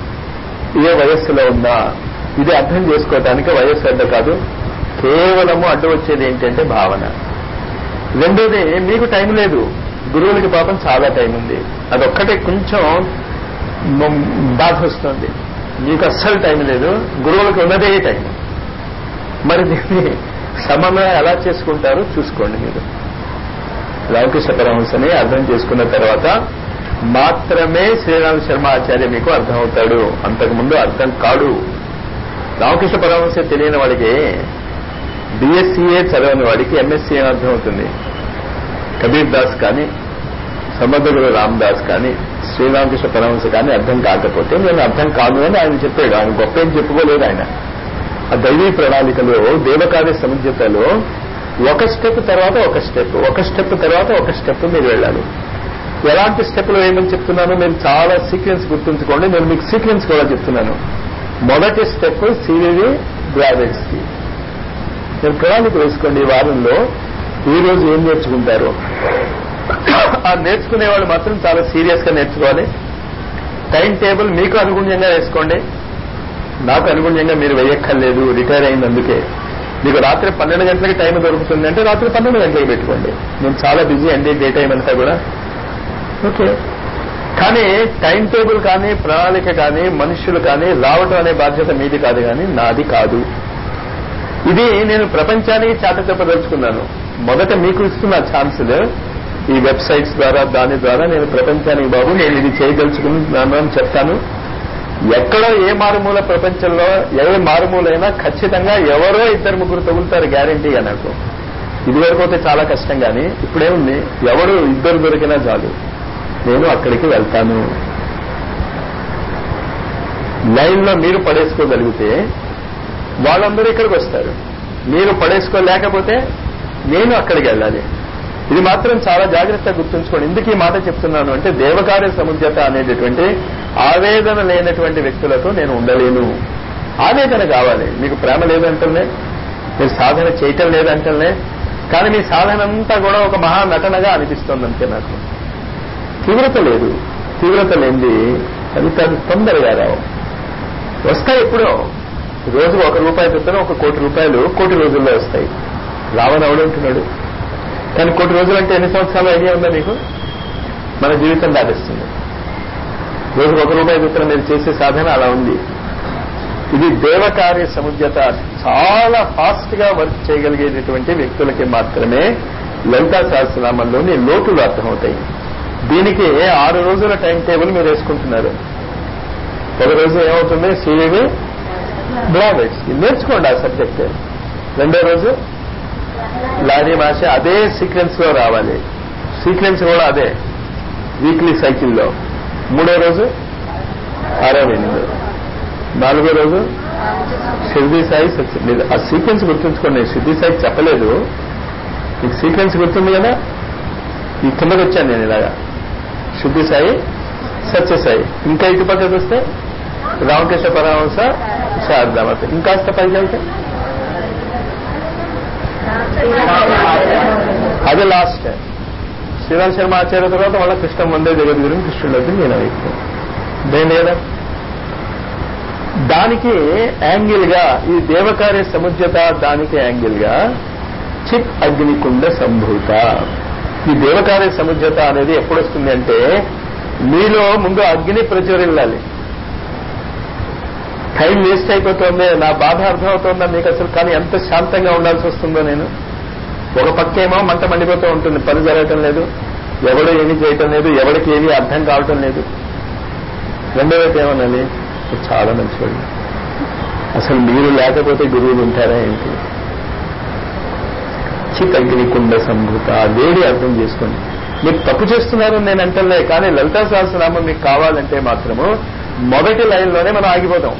ఏ వయస్సులో ఉందా ఇది అర్థం చేసుకోవటానికి వయస్సు అడ్డ కాదు కేవలము అడ్డు వచ్చేది ఏంటంటే భావన రెండోది మీకు టైం లేదు గురువులకి పాపం చాలా టైం ఉంది అదొక్కటే కొంచెం మ- బాధ వస్తుంది మీకు అస్సలు టైం లేదు గురువులకు ఉన్నదే టైం మరి దీన్ని సమన్వయం ఎలా చేసుకుంటారో చూసుకోండి మీరు రామకృష్ణ పరమహంసని అర్థం చేసుకున్న తర్వాత మాత్రమే శ్రీరామ శర్మ ఆచార్య మీకు అర్థమవుతాడు అంతకుముందు అర్థం కాడు రామకృష్ణ పరమహంస తెలియని వాడికి బిఎస్సీఏ చదవని వాడికి ఎంఎస్సీ అని అర్థం అవుతుంది కబీర్ దాస్ కానీ సమర్థగురు రామదాస్ కానీ శ్రీరామకృష్ణ పరమహంస కానీ అర్థం కాకపోతే నేను అర్థం కాదు అని ఆయన చెప్పాడు ఆయన గొప్ప ఏం చెప్పుకోలేదు ఆయన ఆ దైవీ ప్రణాళికలో దేవకార్య సముద్యతలో ఒక స్టెప్ తర్వాత ఒక స్టెప్ ఒక స్టెప్ తర్వాత ఒక స్టెప్ మీరు వెళ్ళాలి ఎలాంటి స్టెప్లు వేయమని చెప్తున్నానో మీరు చాలా సీక్వెన్స్ గుర్తుంచుకోండి నేను మీకు సీక్వెన్స్ కూడా చెప్తున్నాను మొదటి స్టెప్ సివివి గ్రాడ్యుయేట్స్ కి మీరు ప్రణాళిక వేసుకోండి ఈ వారంలో ఈ రోజు ఏం నేర్చుకుంటారు ఆ నేర్చుకునే వాళ్ళు మాత్రం చాలా సీరియస్ గా నేర్చుకోవాలి టైం టేబుల్ మీకు అనుగుణ్యంగా వేసుకోండి నాకు అనుగుణ్యంగా మీరు వేయక్కర్లేదు రిటైర్ అయినందుకే మీకు రాత్రి పన్నెండు గంటలకి టైం దొరుకుతుంది అంటే రాత్రి పన్నెండు గంటలకి పెట్టుకోండి నేను చాలా బిజీ అండి డే టైం అంతా కూడా ఓకే కానీ టైం టేబుల్ కానీ ప్రణాళిక కానీ మనుష్యులు కానీ రావటం అనే బాధ్యత మీది కాదు కానీ నాది కాదు ఇది నేను ప్రపంచానికి చాట చెప్పదలుచుకున్నాను మొదట మీకు ఇస్తున్న ఛాన్సులు ఈ వెబ్సైట్స్ ద్వారా దాని ద్వారా నేను ప్రపంచానికి బాబు నేను ఇది చేయదలుచుకున్నాను అని చెప్తాను ఎక్కడో ఏ మారుమూల ప్రపంచంలో ఏ మారుమూలైనా ఖచ్చితంగా ఎవరో ఇద్దరు ముగ్గురు తగులుతారు గ్యారంటీగా నాకు ఇదివరకు అయితే చాలా కష్టం కానీ ఇప్పుడేముంది ఎవడు ఇద్దరు దొరికినా చాలు నేను అక్కడికి వెళ్తాను లైన్లో మీరు పడేసుకోగలిగితే వాళ్ళందరూ ఇక్కడికి వస్తారు మీరు పడేసుకోలేకపోతే నేను అక్కడికి వెళ్ళాలి ఇది మాత్రం చాలా జాగ్రత్తగా గుర్తుంచుకోండి ఎందుకు ఈ మాట చెప్తున్నాను అంటే దేవకార్య సముద్యత అనేటటువంటి ఆవేదన లేనటువంటి వ్యక్తులతో నేను ఉండలేను ఆవేదన కావాలి మీకు ప్రేమ లేదంటలే మీరు సాధన చేయటం లేదంటలే కానీ మీ సాధన అంతా కూడా ఒక మహా నటనగా అనిపిస్తుంది అంతే నాకు తీవ్రత లేదు తీవ్రత లేనిది ఫలితాలు తొందరగా రావు వస్తాయి ఎప్పుడో రోజుకు ఒక రూపాయి చొప్పున ఒక కోటి రూపాయలు కోటి రోజుల్లో వస్తాయి రావని అవడంటున్నాడు కానీ కోటి రోజులు అంటే ఎన్ని సంవత్సరాలు ఐడియా ఉందా మీకు మన జీవితం దాటిస్తుంది రోజుకు ఒక రూపాయి చొప్పున మీరు చేసే సాధన అలా ఉంది ఇది దేవకార్య సముద్యత చాలా ఫాస్ట్ గా వర్క్ చేయగలిగేటటువంటి వ్యక్తులకి మాత్రమే లలితా సహస్రనామంలోని లోటులు అర్థమవుతాయి దీనికి ఆరు రోజుల టైం టేబుల్ మీరు వేసుకుంటున్నారు ఒక రోజు ఏమవుతుంది సివివి బ్లావెట్స్ నేర్చుకోండి ఆ సబ్జెక్ట్ రెండో రోజు లారీ భాష అదే సీక్వెన్స్ లో రావాలి సీక్వెన్స్ కూడా అదే వీక్లీ సైకిల్లో మూడో రోజు అరవింద్ నాలుగో రోజు షిర్దీ సాయి సత్య- మీరు ఆ సీక్వెన్స్ గుర్తుంచుకోండి షిర్దీ సాయి చెప్పలేదు మీకు సీక్వెన్స్ గుర్తుంది కదా ఈ కిందకి వచ్చాను నేను ఇలాగా శుద్ధి సాయి సత్య సాయి ఇంకా ఇటు పక్కకి వస్తే రామకృష్ణ పరమహంస శారదామత ఇంకాస్త పైకి వెళ్తే అది లాస్ట్ శ్రీరామ్ శర్మ ఆచార్య తర్వాత మళ్ళీ కృష్ణ ముందే జగద్గురు కృష్ణుడు నేను వైపు దేని లేదా దానికి యాంగిల్ గా ఈ దేవకార్య సముద్యత దానికి యాంగిల్ గా చిత్ అగ్నికుండ సంభూత ఈ దేవకార్య సముద్యత అనేది ఎప్పుడు వస్తుంది అంటే మీలో ముందు అగ్ని ప్రచురిల్లాలి టైం వేస్ట్ అయిపోతుంది నా బాధ అర్థమవుతుందా మీకు అసలు కానీ ఎంత శాంతంగా ఉండాల్సి వస్తుందో నేను ఒక పక్కేమో మంట మండిపోతూ ఉంటుంది పని జరగటం లేదు ఎవడు ఏమీ చేయటం లేదు ఎవరికి ఏమీ అర్థం కావటం లేదు రెండో వైపు ఏమనాలి చాలా మంచివాడు అసలు మీరు లేకపోతే గురువులు ఉంటారా ఏంటి చితగ్నికుండ సంభూత ఆ వేడి అర్థం చేసుకోండి మీరు తప్పు చేస్తున్నారు నేను అంటలే కానీ లలితా సహస్రనామం మీకు కావాలంటే మాత్రము మొదటి లైన్లోనే మనం ఆగిపోతాం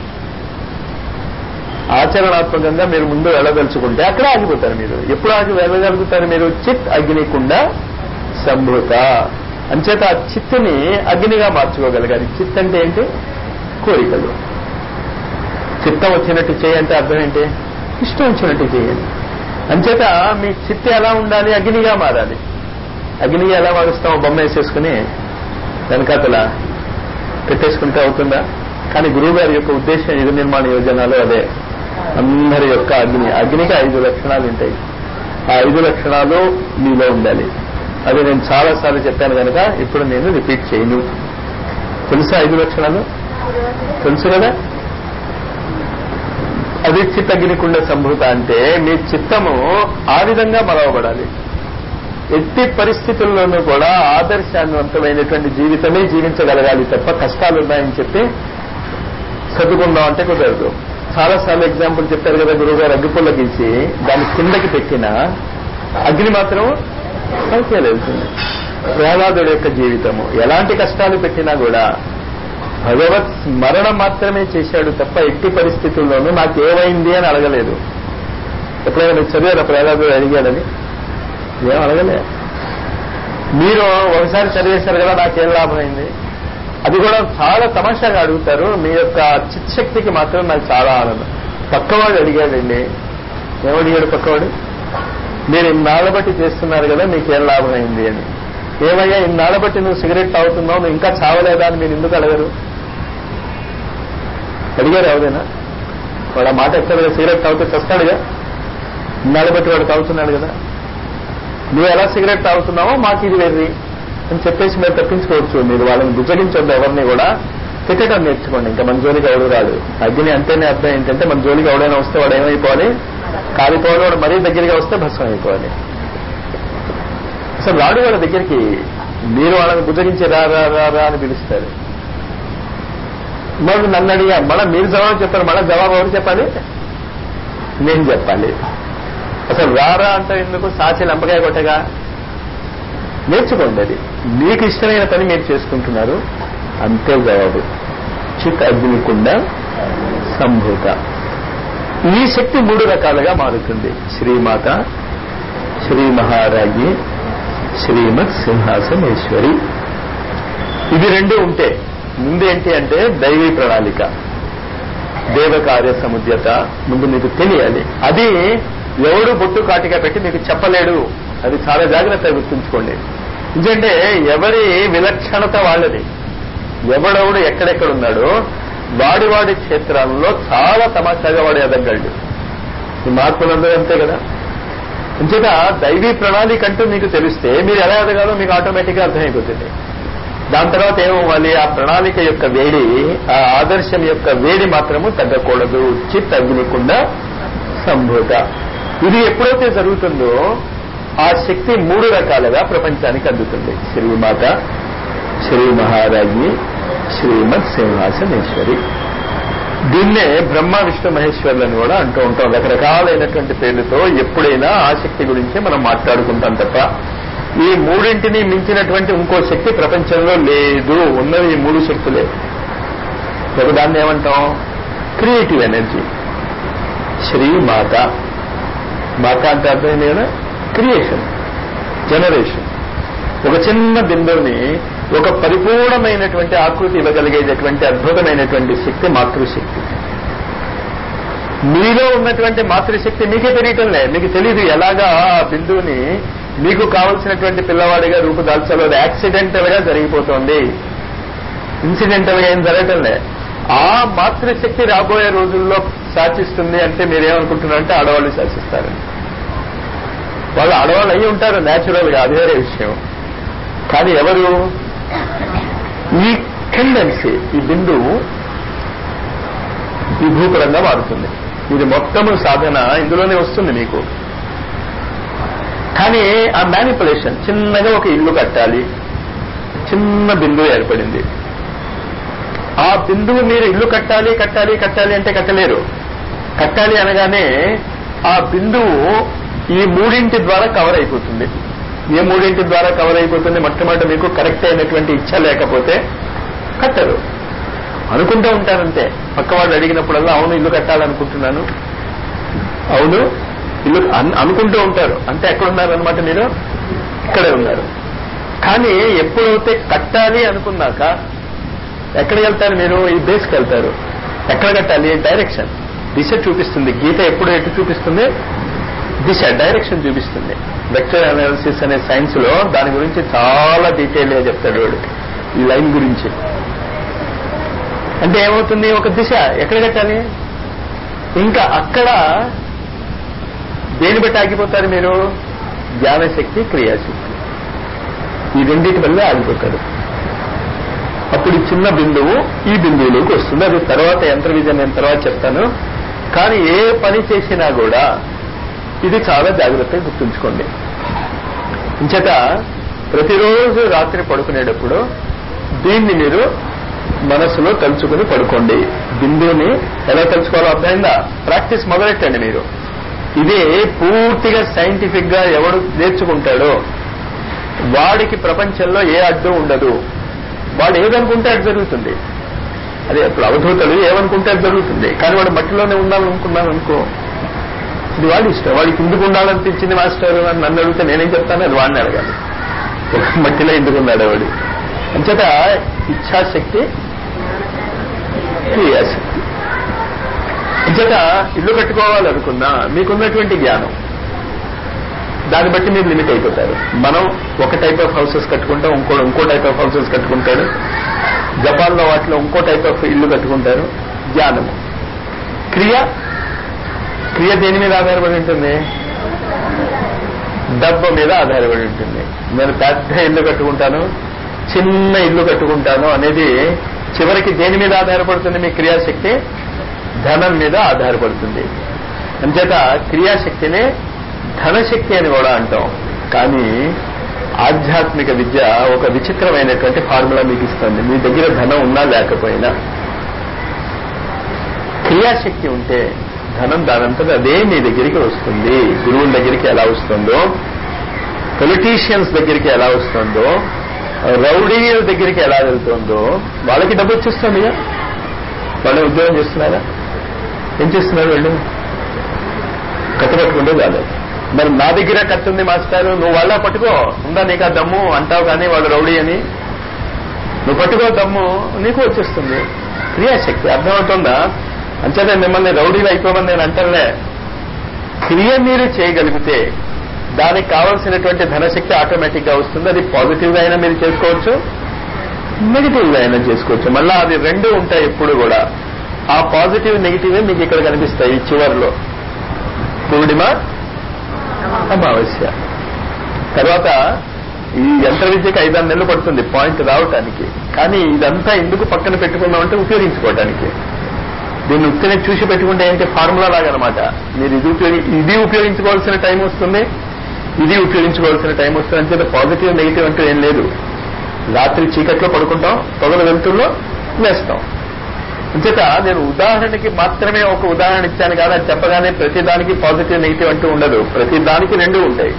ఆచరణాత్మకంగా మీరు ముందు వెళ్ళదలుచుకుంటే అక్కడ ఆగిపోతారు మీరు ఎప్పుడు ఆగి వెళ్ళగలుగుతారు మీరు చిత్ అగ్నికుండ సంభూత అంచేత ఆ చిత్తుని అగ్నిగా మార్చుకోగలగాలి చిత్ అంటే ఏంటి కోరికలు చిత్తం వచ్చినట్టు చేయంటే అర్థం ఏంటి ఇష్టం వచ్చినట్టు చేయండి అంచేత మీ చిత్త ఎలా ఉండాలి అగ్నిగా మారాలి అగ్నిగా ఎలా మారుస్తాం బొమ్మ వేసేసుకుని వెనకాతల పెట్టేసుకుంటే అవుతుందా కానీ గురువు గారి యొక్క ఉద్దేశం యుగ నిర్మాణ యోజనలో అదే అందరి యొక్క అగ్ని అగ్నికి ఐదు లక్షణాలు ఉంటాయి ఆ ఐదు లక్షణాలు మీలో ఉండాలి అది నేను చాలా సార్లు చెప్పాను కనుక ఇప్పుడు నేను రిపీట్ చేయను తెలుసా ఐదు లక్షణాలు తెలుసు కదా అది చిత్తగ్నికుండ సంభూత అంటే మీ చిత్తము ఆ విధంగా మలవబడాలి ఎట్టి పరిస్థితుల్లోనూ కూడా ఆదర్శాన్వంతమైనటువంటి జీవితమే జీవించగలగాలి తప్ప కష్టాలు ఉన్నాయని చెప్పి చదువుకుందాం అంటే కుదరదు చాలా సార్లు ఎగ్జాంపుల్ చెప్పారు కదా గురువుగారు అగ్గిపుల్ల గీసి దాని కిందకి పెట్టిన అగ్ని మాత్రం పైకి వెళ్తుంది ప్రహ్లాదుడి యొక్క జీవితము ఎలాంటి కష్టాలు పెట్టినా కూడా భగవత్ స్మరణ మాత్రమే చేశాడు తప్ప ఎట్టి పరిస్థితుల్లోనూ నాకేమైంది అని అడగలేదు ఎప్పుడైనా మీరు చదివారా ప్రహ్లాదుడు అడిగాడని ఏం అడగలే మీరు ఒకసారి చదివేశారు కదా నాకేం లాభమైంది అది కూడా చాలా తమాషాగా అడుగుతారు మీ యొక్క చిత్శక్తికి మాత్రం నాకు చాలా ఆనందం పక్కవాడు అడిగాడండి ఏమడిగాడు పక్కవాడు మీరు ఇన్నాళ్ళ బట్టి చేస్తున్నారు కదా మీకేం లాభమైంది అని ఏమయ్యా ఇన్నాళ్ళ బట్టి నువ్వు సిగరెట్ తాగుతున్నావు నువ్వు ఇంకా చావలేదా అని మీరు ఎందుకు అడగరు అడిగారు ఎవరైనా వాడు ఆ మాట ఎక్కడ సిగరెట్ తాగితే చస్తాడుగా ఇన్నాళ్ళ బట్టి వాడు తాగుతున్నాడు కదా నువ్వు ఎలా సిగరెట్ తాగుతున్నావో మాకు ఇది వెర్రి అని చెప్పేసి మీరు తప్పించుకోవచ్చు మీరు వాళ్ళని బుజ్జగించొద్దు ఎవరిని కూడా తిట్టడం నేర్చుకోండి ఇంకా మన జోలికి ఎవడు రాడు అగ్ని అంటేనే అర్థం ఏంటంటే మన జోలికి ఎవడైనా వస్తే వాడు ఏమైపోవాలి కాలిపోవాలి వాడు మరీ దగ్గరగా వస్తే భస్మం అయిపోవాలి అసలు రాడు వాళ్ళ దగ్గరికి మీరు వాళ్ళని బుజ్జగించి రా రా రా రా అని పిలుస్తారు మరి నన్ను అడిగా మళ్ళీ మీరు జవాబు చెప్పారు మళ్ళీ జవాబు ఎవరు చెప్పాలి నేను చెప్పాలి అసలు రారా అంటే ఎందుకు సాచి లంపకాయ కొట్టగా నేర్చుకోండి అది మీకు ఇష్టమైన పని మీరు చేసుకుంటున్నారు అంతే జవాబు చిత్ అగ్నికుండ సంభూత ఈ శక్తి మూడు రకాలుగా మారుతుంది శ్రీమాత శ్రీ మహారాజి శ్రీమత్ సింహాసనేశ్వరి ఇది రెండు ఉంటే ముందేంటి అంటే దైవీ ప్రణాళిక దేవకార్య సముద్యత ముందు మీకు తెలియాలి అది ఎవడు బొట్టు కాటిగా పెట్టి మీకు చెప్పలేడు అది చాలా జాగ్రత్తగా గుర్తుంచుకోండి ఎందుకంటే ఎవరి విలక్షణత వాళ్ళది ఎవడెవడు ఎక్కడెక్కడ ఉన్నాడో వాడి వాడి క్షేత్రాల్లో చాలా తమాషాగా వాడు ఎదగలడు ఈ మార్పులందరూ అంతే కదా అంచేత దైవీ ప్రణాళిక అంటూ మీకు తెలిస్తే మీరు ఎలా ఎదగాలో మీకు ఆటోమేటిక్గా అర్థమైపోతుంది దాని తర్వాత ఏమవ్వాలి ఆ ప్రణాళిక యొక్క వేడి ఆ ఆదర్శం యొక్క వేడి మాత్రము తగ్గకూడదు చిత్ అగ్నికుండా సంభూత ఇది ఎప్పుడైతే జరుగుతుందో ఆ శక్తి మూడు రకాలుగా ప్రపంచానికి అందుతుంది శ్రీమాత శ్రీ మహారాజ్ని శ్రీమత్ సింహాసనేశ్వరి దీన్నే బ్రహ్మ విష్ణు మహేశ్వర్లను కూడా అంటూ ఉంటాం రకరకాలైనటువంటి పేర్లతో ఎప్పుడైనా ఆ శక్తి గురించి మనం మాట్లాడుకుంటాం తప్ప ఈ మూడింటిని మించినటువంటి ఇంకో శక్తి ప్రపంచంలో లేదు ఉన్నది ఈ మూడు శక్తులే ఒకదాన్ని ఏమంటాం క్రియేటివ్ ఎనర్జీ శ్రీ మాత మాత అంటే అర్థమైంది కదా క్రియేషన్ జనరేషన్ ఒక చిన్న బిందువుని ఒక పరిపూర్ణమైనటువంటి ఆకృతి ఇవ్వగలిగేటటువంటి అద్భుతమైనటువంటి శక్తి మాతృశక్తి మీలో ఉన్నటువంటి మాతృశక్తి మీకే తెలియటం లే మీకు తెలియదు ఎలాగా ఆ బిందువుని మీకు కావలసినటువంటి పిల్లవాడిగా రూపుదాల్చాలో అది యాక్సిడెంటల్ గా జరిగిపోతుంది ఇన్సిడెంటల్ గా ఏం జరగటం లే ఆ మాతృశక్తి రాబోయే రోజుల్లో శాసిస్తుంది అంటే మీరేమనుకుంటున్నారంటే ఆడవాళ్ళు శాసిస్తారు వాళ్ళు ఆడవాళ్ళు అయి ఉంటారు న్యాచురల్ గా అది వేరే విషయం కానీ ఎవరు ఈ టెండెన్సీ ఈ బిందువు ఈ భూపరంగా మారుతుంది ఇది మొత్తము సాధన ఇందులోనే వస్తుంది మీకు కానీ ఆ మ్యానిపులేషన్ చిన్నగా ఒక ఇల్లు కట్టాలి చిన్న బిందువు ఏర్పడింది ఆ బిందువు మీరు ఇల్లు కట్టాలి కట్టాలి కట్టాలి అంటే కట్టలేరు కట్టాలి అనగానే ఆ బిందువు ఈ మూడింటి ద్వారా కవర్ అయిపోతుంది ఏ మూడింటి ద్వారా కవర్ అయిపోతుంది మొట్టమొదటి మీకు కరెక్ట్ అయినటువంటి ఇచ్చ లేకపోతే కట్టరు అనుకుంటూ ఉంటారంతే పక్క వాళ్ళు అడిగినప్పుడల్లా అవును ఇల్లు కట్టాలనుకుంటున్నాను అవును ఇల్లు అన్- అనుకుంటూ ఉంటారు అంటే ఎక్కడున్నారు అనమాట మీరు ఇక్కడే ఉన్నారు కానీ ఎప్పుడైతే కట్టాలి అనుకున్నాక ఎక్కడికి వెళ్తారు మీరు ఈ బేస్కి వెళ్తారు ఎక్కడ కట్టాలి డైరెక్షన్ దిశ చూపిస్తుంది గీత ఎప్పుడు ఎటు చూపిస్తుంది దిశ డైరెక్షన్ చూపిస్తుంది వెక్టర్ అనాలిసిస్ అనే సైన్స్ లో దాని గురించి చాలా డీటెయిల్ గా చెప్తాడు వాడు ఈ లైన్ గురించి అంటే ఏమవుతుంది ఒక దిశ ఎక్కడ కట్టాలి ఇంకా అక్కడ దేని బట్టి ఆగిపోతారు మీరు జ్ఞానశక్తి క్రియాశక్తి ఈ రెండింటి వల్లే ఆగిపోతారు అప్పుడు ఈ చిన్న బిందువు ఈ బిందువులోకి వస్తుంది అది తర్వాత యంత్ర విజయం నేను తర్వాత చెప్తాను కానీ ఏ పని చేసినా కూడా ఇది చాలా జాగ్రత్తగా గుర్తుంచుకోండి ఇంచేత ప్రతిరోజు రాత్రి పడుకునేటప్పుడు దీన్ని మీరు మనసులో తలుచుకుని పడుకోండి బిందువుని ఎలా తలుచుకోవాలో అర్థమైందా ప్రాక్టీస్ మొదలెట్టండి మీరు ఇదే పూర్తిగా సైంటిఫిక్ గా ఎవడు నేర్చుకుంటాడో వాడికి ప్రపంచంలో ఏ అడ్డు ఉండదు వాడు ఏదనుకుంటే అది జరుగుతుంది అదే ఇప్పుడు అవధూతలు ఏమనుకుంటే అది జరుగుతుంది కానీ వాడు మట్టిలోనే ఉండాలనుకున్నాను అనుకో ఇది వాడి ఇష్టం వాడికి ఎందుకు ఉండాలనిపించింది మాస్టర్ అని నన్ను అడిగితే నేనేం చెప్తాను అది వాడిని అడగాలి మట్టిలో ఎందుకు ఉన్నాడు వాడు అంచేత ఇచ్ఛాశక్తి క్రియాశక్తి అంచేత ఇల్లు కట్టుకోవాలనుకున్నా మీకున్నటువంటి జ్ఞానం దాన్ని బట్టి మీరు లిమిట్ అయిపోతారు మనం ఒక టైప్ ఆఫ్ హౌసెస్ కట్టుకుంటాం ఇంకో ఇంకో టైప్ ఆఫ్ హౌసెస్ కట్టుకుంటాడు జపాన్లో వాటిలో ఇంకో టైప్ ఆఫ్ ఇల్లు కట్టుకుంటారు జ్ఞానము క్రియ క్రియ దేని మీద ఆధారపడి ఉంటుంది డబ్బు మీద ఆధారపడి ఉంటుంది నేను పెద్ద ఇల్లు కట్టుకుంటాను చిన్న ఇల్లు కట్టుకుంటాను అనేది చివరికి దేని మీద ఆధారపడుతుంది మీ క్రియాశక్తి ధనం మీద ఆధారపడుతుంది అంచేత క్రియాశక్తినే ధనశక్తి అని కూడా అంటాం కానీ ఆధ్యాత్మిక విద్య ఒక విచిత్రమైనటువంటి ఫార్ములా మీకు ఇస్తుంది మీ దగ్గర ధనం ఉన్నా లేకపోయినా క్రియాశక్తి ఉంటే ధనం దానంతట అదే మీ దగ్గరికి వస్తుంది గురువుల దగ్గరికి ఎలా వస్తుందో పొలిటీషియన్స్ దగ్గరికి ఎలా వస్తుందో రౌడీల దగ్గరికి ఎలా వెళ్తుందో వాళ్ళకి డబ్బు వచ్చేస్తుంది వాళ్ళు ఉద్యోగం చేస్తున్నారా ఏం చేస్తున్నారు వాళ్ళు కట్టుపట్టుకుంటే చాలు మరి నా దగ్గర కత్తుంది మాస్టారు నువ్వు వాళ్ళ పట్టుకో ఉందా నీకు ఆ దమ్ము అంటావు కానీ వాళ్ళు రౌడీ అని నువ్వు పట్టుకో దమ్ము నీకు వచ్చేస్తుంది క్రియాశక్తి అర్థమవుతుందా అంచేత మిమ్మల్ని రౌడీలు అయిపోమని నేను అంటలే క్రియ మీరు చేయగలిగితే దానికి కావలసినటువంటి ధనశక్తి ఆటోమేటిక్ గా వస్తుంది అది పాజిటివ్ గా అయినా మీరు చేసుకోవచ్చు నెగిటివ్ గా అయినా చేసుకోవచ్చు మళ్ళా అది రెండు ఉంటాయి ఎప్పుడు కూడా ఆ పాజిటివ్ నెగిటివ్ మీకు ఇక్కడ కనిపిస్తాయి ఈ చివరిలో పూర్ణిమ అమావాస్య తర్వాత ఈ యంత్ర విద్యకి ఐదారు నెలలు పడుతుంది పాయింట్ రావటానికి కానీ ఇదంతా ఎందుకు పక్కన పెట్టుకున్నామంటే ఉపయోగించుకోవటానికి దీన్ని ఉత్తనే చూసి పెట్టుకుంటే ఏంటి ఫార్ములా లాగనమాట మీరు ఇది ఉపయోగి ఇది ఉపయోగించుకోవాల్సిన టైం వస్తుంది ఇది ఉపయోగించుకోవాల్సిన టైం వస్తుంది అంటే పాజిటివ్ నెగిటివ్ అంటూ ఏం లేదు రాత్రి చీకట్లో పడుకుంటాం పొగల వెలుతుల్లో లేస్తాం అంచేత నేను ఉదాహరణకి మాత్రమే ఒక ఉదాహరణ ఇచ్చాను కానీ అది చెప్పగానే ప్రతి దానికి పాజిటివ్ నెగిటివ్ అంటూ ఉండదు ప్రతి దానికి రెండు ఉంటాయి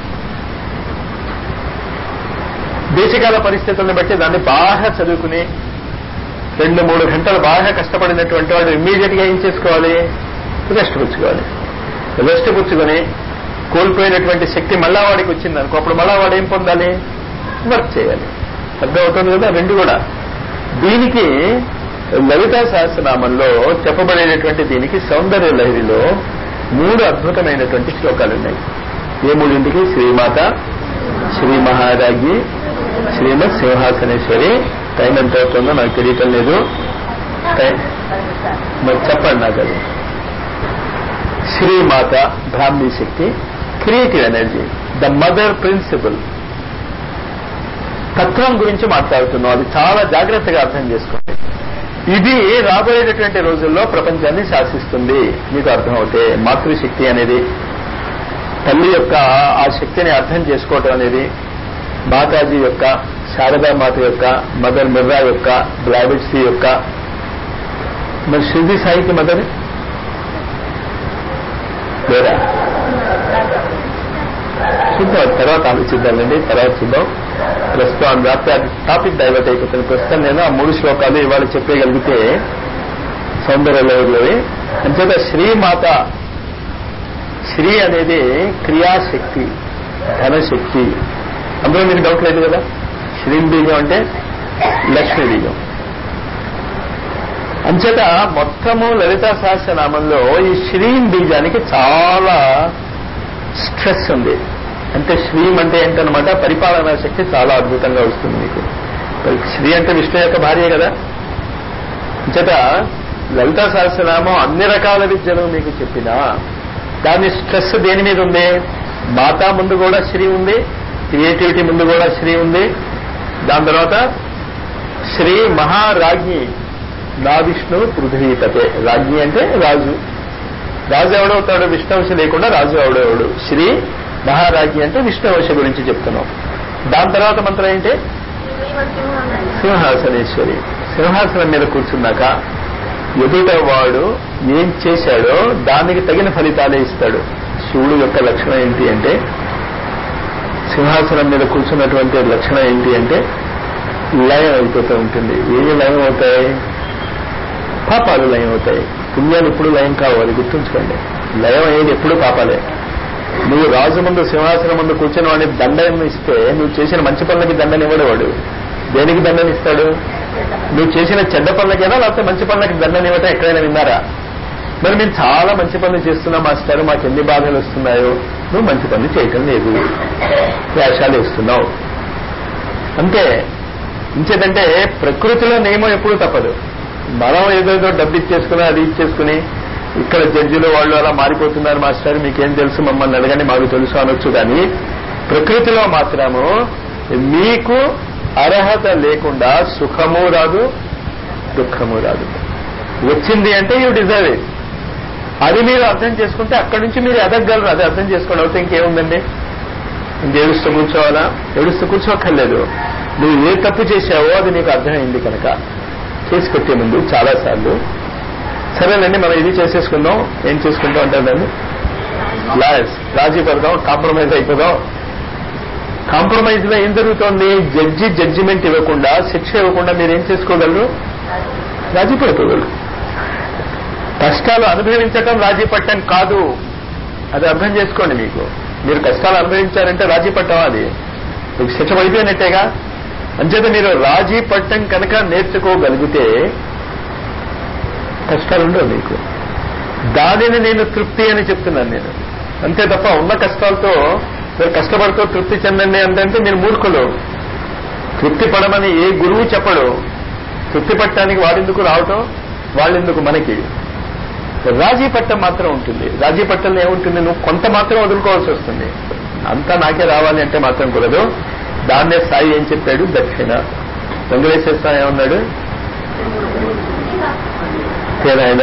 దేశకాల పరిస్థితులను బట్టి దాన్ని బాగా చదువుకుని రెండు మూడు గంటలు బాగా కష్టపడినటువంటి వాడు ఇమ్మీడియట్ గా ఏం చేసుకోవాలి రెస్ట్ పుచ్చుకోవాలి రెస్ట్ పుచ్చుకొని కోల్పోయినటువంటి శక్తి మళ్ళా వాడికి వచ్చింది అనుకో అప్పుడు మళ్ళా వాడు ఏం పొందాలి వర్క్ చేయాలి అర్థమవుతుంది కదా రెండు కూడా దీనికి లలితా సహస్రనామంలో చెప్పబడేటటువంటి దీనికి సౌందర్య లహరిలో మూడు అద్భుతమైనటువంటి శ్లోకాలు ఉన్నాయి ఏ మూడింటికి శ్రీమాత శ్రీ మహారాజ్ఞి శ్రీమద్ సింహాసనేశ్వరి టైం ఎంత అవుతుందో నాకు తెలియటం లేదు టైం మరి చెప్పండి నాకు అది శ్రీమాత బ్రాహ్మీ శక్తి creative energy the mother principle తత్వం గురించి మాట్లాడుతున్నాం అది చాలా జాగ్రత్తగా అర్థం చేసుకోండి ఇది రాబోయేటటువంటి రోజుల్లో ప్రపంచాన్ని శాసిస్తుంది మీకు అర్థమవుతే మాతృశక్తి అనేది తల్లి యొక్క ఆ శక్తిని అర్థం చేసుకోవటం అనేది మాతాజీ యొక్క శారదామాత యొక్క మదర్ మిర్రా యొక్క బ్లాబిట్సీ యొక్క మరి షిర్ది సాయికి మదర్ లేదా చూద్దాం తర్వాత ఆలోచిద్దామండి తర్వాత చూద్దాం ప్రస్తుతం రాత్రి టాపిక్ డైవర్ట్ అయిపోతుంది ప్రస్తుతం నేను ఆ మూడు శ్లోకాలు ఇవాళ చెప్పగలిగితే సౌందర్య లహరిలోవి అంచేత శ్రీమాత శ్రీ అనేది క్రియాశక్తి ధనశక్తి అందులో మీకు డౌట్ లేదు కదా శ్రీం బీజం అంటే లక్ష్మీ బీజం అంచేత మొత్తము లలితా సహస్రనామంలో ఈ శ్రీం బీజానికి చాలా స్ట్రెస్ ఉంది అంటే శ్రీం అంటే ఏంటనమాట పరిపాలనా శక్తి చాలా అద్భుతంగా వస్తుంది మీకు శ్రీ అంటే విష్ణు యొక్క భార్య కదా అంచేత లలితా సహస్రనామం అన్ని రకాల విద్యలు మీకు చెప్పినా దాని స్ట్రెస్ దేని మీద ఉంది మాతా ముందు కూడా శ్రీ ఉంది క్రియేటివిటీ ముందు కూడా శ్రీ ఉంది దాని తర్వాత శ్రీ మహారాజ్ఞి నా విష్ణు పృథ్వీపతే రాజ్ఞి అంటే రాజు రాజు ఎవడవుతాడు విష్ణువంశ లేకుండా రాజు ఎవడెవడు శ్రీ మహారాజ్ఞి అంటే విష్ణువంశ గురించి చెప్తున్నాం దాని తర్వాత మంత్రం ఏంటి సింహాసనేశ్వరి సింహాసనం మీద కూర్చున్నాక ఎదుట వాడు ఏం చేశాడో దానికి తగిన ఫలితాలే ఇస్తాడు శివుడు యొక్క లక్షణం ఏంటి అంటే సింహాసనం మీద కూర్చున్నటువంటి లక్షణం ఏంటి అంటే లయం అయిపోతూ ఉంటుంది ఏమి లయం అవుతాయి పాపాలు లయం అవుతాయి పుణ్యాలు ఎప్పుడు లయం కావాలి గుర్తుంచుకోండి లయం అయ్యేది ఎప్పుడు పాపాలే నువ్వు రాజు ముందు సింహాసనం ముందు కూర్చుని వాడిని దండని ఇస్తే నువ్వు చేసిన మంచి పనులకి దండని ఇవ్వడవాడు దేనికి దండని ఇస్తాడు నువ్వు చేసిన చెడ్డ పనులకైనా లేకపోతే మంచి పనులకి దండని ఇవ్వటం ఎక్కడైనా విన్నారా మరి మేము చాలా మంచి పనులు చేస్తున్నాం మాస్టర్ మాకు ఎన్ని బాధలు వస్తున్నాయో నువ్వు మంచి పనులు చేయటం లేదు వేషాలు వేస్తున్నావు అంతే ఇంకేదంటే ప్రకృతిలో నియమం ఎప్పుడూ తప్పదు మనం ఏదేదో డబ్బు ఇచ్చేసుకుని అది ఇచ్చేసుకుని ఇక్కడ జడ్జిలు వాళ్ళు అలా మారిపోతున్నారు మాస్టర్ మీకేం తెలుసు మమ్మల్ని అడగని మాకు తెలుసు అనొచ్చు కానీ ప్రకృతిలో మాత్రము మీకు అర్హత లేకుండా సుఖము రాదు దుఃఖము రాదు వచ్చింది అంటే యూ డిజర్వ్ ఇట్ అది మీరు అర్థం చేసుకుంటే అక్కడి నుంచి మీరు ఎదగలరు అది అర్థం చేసుకోండి అవుతే ఇంకేముందండి ఇంకేడుస్తూ కూర్చోవాలా ఏడుస్తూ కూర్చోక్కర్లేదు నువ్వు ఏ తప్పు చేశావో అది నీకు అర్థమైంది కనుక చేసి పెట్టే ముందు చాలాసార్లు సరేనండి మనం ఇది చేసేసుకుందాం ఏం చేసుకుంటాం అంటే దాన్ని లాయర్స్ రాజీ పడదాం కాంప్రమైజ్ అయిపోదాం కాంప్రమైజ్ లో ఏం జరుగుతోంది జడ్జి జడ్జిమెంట్ ఇవ్వకుండా శిక్ష ఇవ్వకుండా మీరు ఏం చేసుకోగలరు రాజీ పడిపోగలరు కష్టాలు అనుభవించటం రాజీ పట్టం కాదు అది అర్థం చేసుకోండి మీకు మీరు కష్టాలు అనుభవించారంటే రాజీ పట్టం అది మీకు శిక్ష పడిపోయినట్టేగా అంచేత మీరు రాజీ పట్టం కనుక నేర్చుకోగలిగితే కష్టాలు ఉండవు మీకు దానిని నేను తృప్తి అని చెప్తున్నాను నేను అంతే తప్ప ఉన్న కష్టాలతో మీరు కష్టపడుతూ తృప్తి చెందండి అంటే మీరు మూర్ఖులు తృప్తి పడమని ఏ గురువు చెప్పడు తృప్తి పట్టడానికి వాడెందుకు రావటం వాళ్ళెందుకు మనకి రాజీ పట్టం మాత్రం ఉంటుంది రాజీ పట్టంలో ఏముంటుంది నువ్వు కొంత మాత్రం వదులుకోవాల్సి వస్తుంది అంతా నాకే రావాలి అంటే మాత్రం కుదరదు దాన్నే సాయి ఏం చెప్పాడు దక్షిణ వెంకటేశ్వర స్వామి ఏమన్నాడు తేనాయన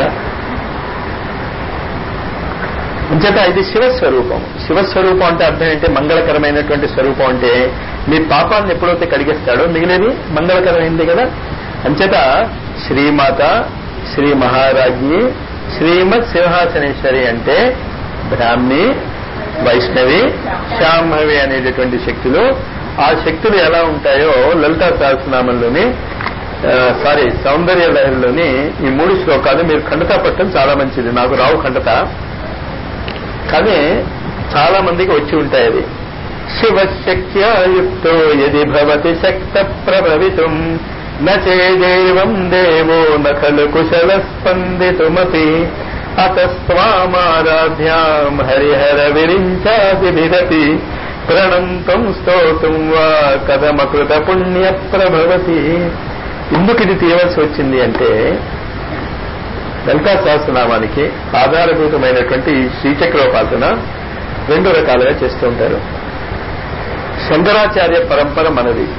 అంచేత ఇది శివస్వరూపం శివస్వరూపం అంటే అర్థం ఏంటి మంగళకరమైనటువంటి స్వరూపం అంటే మీ పాపాలను ఎప్పుడైతే కడిగేస్తాడో మిగిలేది మంగళకరమైంది కదా అంచేత శ్రీమాత శ్రీ మహారాజ్ఞి శ్రీమద్ సింహాసనేశ్వరి అంటే బ్రాహ్మి వైష్ణవి శాంభవి అనేటటువంటి శక్తులు ఆ శక్తులు ఎలా ఉంటాయో లలితా సహస్రనామంలోని సారీ సౌందర్య లహరిలోని ఈ మూడు శ్లోకాలు మీరు ఖండత పట్టడం చాలా మంచిది నాకు రావు ఖండత కానీ చాలా మందికి వచ్చి ఉంటాయి అది శివశక్త్యాయుక్తో యది భవతి శక్త ప్రభవితుం నేదేవం దేవో నఖలు కుశల స్పందితుమపి అతస్వామారాధ్యాం హరిహర విరించాదిభిరతి ప్రణంతం స్తోతుం వా కథమకృత పుణ్య ప్రభవతి ఎందుకు ఇది తీయవలసి వచ్చింది అంటే లలితా సహస్రనామానికి ఆధారభూతమైనటువంటి ఈ శ్రీచక్రోపాసన రెండు రకాలుగా చేస్తూ ఉంటారు శంకరాచార్య పరంపర మనది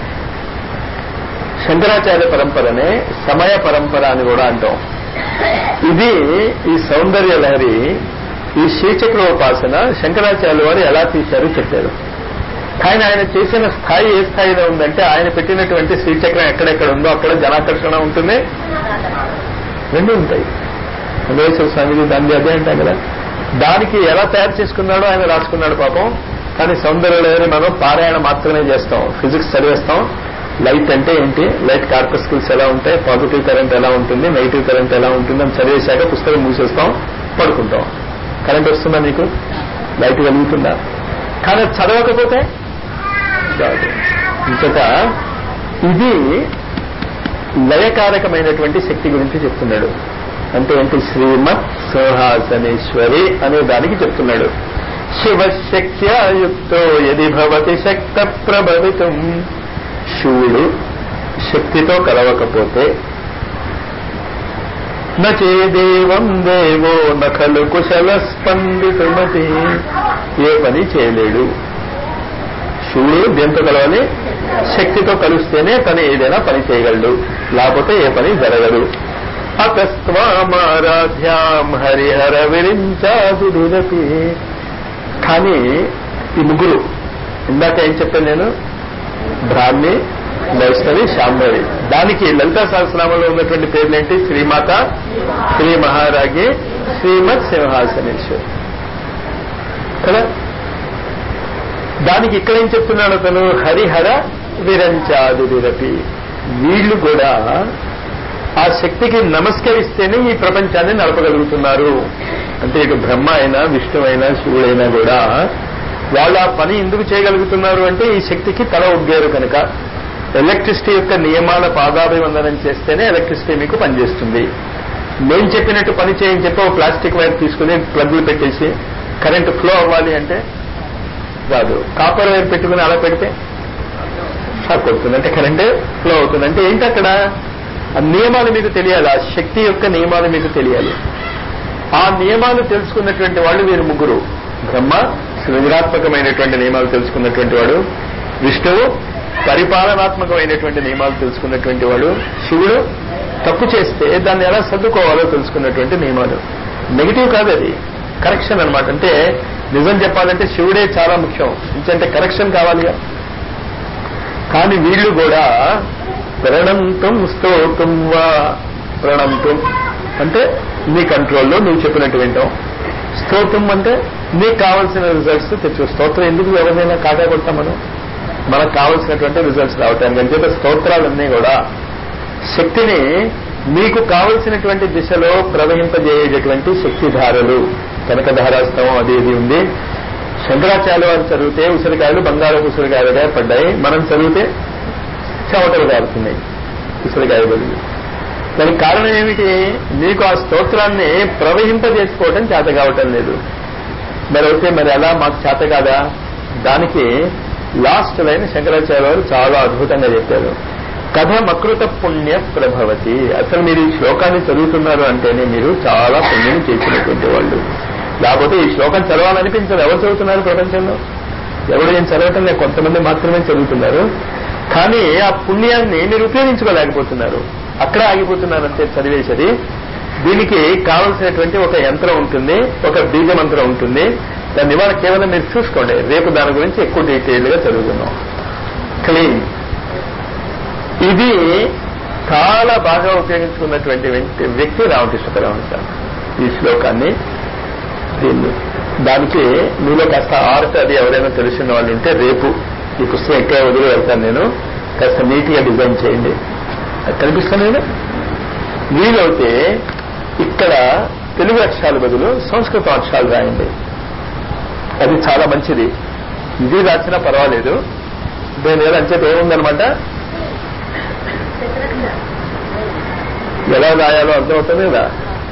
శంకరాచార్య పరంపరనే సమయ పరంపర అని కూడా అంటాం ఇది ఈ సౌందర్య లహరి ఈ శ్రీచక్రోపాసన శంకరాచార్య వారు ఎలా తీశారు చెప్పారు కానీ ఆయన చేసిన స్థాయి ఏ స్థాయిలో ఉందంటే ఆయన పెట్టినటువంటి శ్రీచక్రం ఎక్కడెక్కడ ఉందో అక్కడ జనాకర్షణ ఉంటుంది రెండు ఉంటాయి వెంకటేశ్వర స్వామిది దాన్ని అదే అంటాం కదా దానికి ఎలా తయారు చేసుకున్నాడో ఆయన రాసుకున్నాడు పాపం కానీ సౌందర్యలహరి మనం పారాయణ మాత్రమే చేస్తాం ఫిజిక్స్ చదివేస్తాం లైట్ అంటే ఏంటి లైట్ కార్పస్కిల్స్ ఎలా ఉంటాయి పాజిటివ్ కరెంట్ ఎలా ఉంటుంది నెగిటివ్ కరెంట్ ఎలా ఉంటుంది అని చదివేశాక పుస్తకం మూసేస్తాం పడుకుంటాం కరెంట్ వస్తుందా మీకు లైట్ వెలుగుతుందా కానీ అది చదవకపోతే రాదు ఇంకట ఇది లయకారకమైనటువంటి శక్తి గురించి చెప్తున్నాడు అంటే ఏంటి శ్రీమత్ సింహాసనేశ్వరి అనే దానికి చెప్తున్నాడు శివశక్త్యాయుక్తో యది భవతి శక్త ప్రభవితం శివుడు శక్తితో కలవకపోతే నచేదేవం దేవో నఖలు కుశల స్పందితుమతి ఏ పని చేయలేడు శివుడు దేంతో కలవాలి శక్తితో కలిస్తేనే పని ఏదైనా పని చేయగలడు లేకపోతే ఏ పని జరగదు అతస్వామారాధ్యాం హరిహర విరించాదురపి కానీ ఈ ముగ్గురు ఇందాక ఏం చెప్పాను నేను బ్రాహ్మి వైష్ణవి శాంభవి దానికి లలితా సహస్రనామంలో ఉన్నటువంటి పేర్లేంటి శ్రీమాత శ్రీ మహారాగి శ్రీమత్ సింహాసనేశ్వర్ కదా దానికి ఇక్కడ ఏం చెప్తున్నాడు అతను హరిహర విరంచాదురపి వీళ్ళు కూడా ఆ శక్తికి నమస్కరిస్తేనే ఈ ప్రపంచాన్ని నడపగలుగుతున్నారు అంటే ఇటు బ్రహ్మ అయినా విష్ణు అయినా శివుడైనా కూడా వాళ్ళు ఆ పని ఎందుకు చేయగలుగుతున్నారు అంటే ఈ శక్తికి తల ఒగ్గారు కనుక ఎలక్ట్రిసిటీ యొక్క నియమాల పాదాభివందనం చేస్తేనే ఎలక్ట్రిసిటీ మీకు పనిచేస్తుంది నేను చెప్పినట్టు పని చేయని చెప్పి ఒక ప్లాస్టిక్ వైర్ తీసుకుని ప్లగ్లు పెట్టేసి కరెంట్ ఫ్లో అవ్వాలి అంటే రాదు కాపర్ వైర్ పెట్టుకుని అలా పెడితే షాక్ కొడుతుంది అంటే కరెంట్ ఫ్లో అవుతుంది అంటే ఏంటి అక్కడ ఆ నియమాలు మీకు తెలియాలి ఆ శక్తి యొక్క నియమాలు మీకు తెలియాలి ఆ నియమాలు తెలుసుకున్నటువంటి వాళ్ళు వీరు ముగ్గురు బ్రహ్మ సృజనాత్మకమైనటువంటి నియమాలు తెలుసుకున్నటువంటి వాడు విష్ణువు పరిపాలనాత్మకమైనటువంటి నియమాలు తెలుసుకున్నటువంటి వాడు శివుడు తప్పు చేస్తే దాన్ని ఎలా సర్దుకోవాలో తెలుసుకున్నటువంటి నియమాలు నెగిటివ్ కాదు అది కరెక్షన్ అనమాట అంటే నిజం చెప్పాలంటే శివుడే చాలా ముఖ్యం ఎందుకంటే కరెక్షన్ కావాలిగా కానీ వీళ్ళు కూడా ప్రణంతం స్తోతం వా ప్రణంతం అంటే నీ కంట్రోల్లో నువ్వు చెప్పినట్టు వింటాం స్తోత్రం అంటే నీకు కావాల్సిన రిజల్ట్స్ తెచ్చు స్తోత్రం ఎందుకు ఎవరినైనా కాకా కొడతాం మనం మనకు కావాల్సినటువంటి రిజల్ట్స్ రావటానికి అని చెప్పి స్తోత్రాలన్నీ కూడా శక్తిని మీకు కావలసినటువంటి దిశలో ప్రవహింపజేయేటటువంటి శక్తిధారలు కనకధారాస్తవం అది ఇది ఉంది శంకరాచార్య వారు చదివితే ఉసిరికాయలు బంగాళపు ఉసిరికాయలుగా పడ్డాయి మనం చదివితే చెమటలు కారుతున్నాయి ఉసిరికాయ బదులు దానికి కారణం ఏమిటి మీకు ఆ స్తోత్రాన్ని ప్రవహింపజేసుకోవడం చేత కావటం లేదు మరి అయితే మరి అలా మాకు చేత కాదా దానికి లాస్ట్ లైన్ శంకరాచార్య వారు చాలా అద్భుతంగా చెప్పారు కథ మకృత పుణ్య ప్రభవతి అసలు మీరు ఈ శ్లోకాన్ని చదువుతున్నారు అంటేనే మీరు చాలా పుణ్యం చేసినటువంటి వాళ్ళు లేకపోతే ఈ శ్లోకం చదవాలనిపించదు ఎవరు చదువుతున్నారు ప్రపంచంలో ఎవరు ఏం చదవటం లేదు కొంతమంది మాత్రమే చదువుతున్నారు కానీ ఆ పుణ్యాన్ని మీరు ఉపయోగించుకోలేకపోతున్నారు అక్కడ ఆగిపోతున్నారు అంతే చదివేసేది దీనికి కావలసినటువంటి ఒక యంత్రం ఉంటుంది ఒక బీజ మంత్రం ఉంటుంది దాన్ని ఇవాళ కేవలం మీరు చూసుకోండి రేపు దాని గురించి ఎక్కువ డీటెయిల్ గా చదువుకుందాం క్లీన్ ఇది చాలా బాగా ఉపయోగించుకున్నటువంటి వ్యక్తి వ్యక్తి రామకృష్ణ పరమహంస ఈ శ్లోకాన్ని దీన్ని దానికి మీలో కాస్త ఆర్ట్ అది ఎవరైనా తెలిసిన వాళ్ళు ఉంటే రేపు ఈ పుస్తకం ఎక్కడ వదిలి వెళ్తాను నేను కాస్త నీట్ గా డిజైన్ చేయండి అది కనిపిస్తుంది కదా వీలైతే ఇక్కడ తెలుగు అక్షరాల బదులు సంస్కృత అక్షరాలు రాయండి అది చాలా మంచిది ఇది రాసినా పర్వాలేదు దీని మీద అంచేత ఏముందనమాట ఎలా రాయాలో అర్థమవుతుంది కదా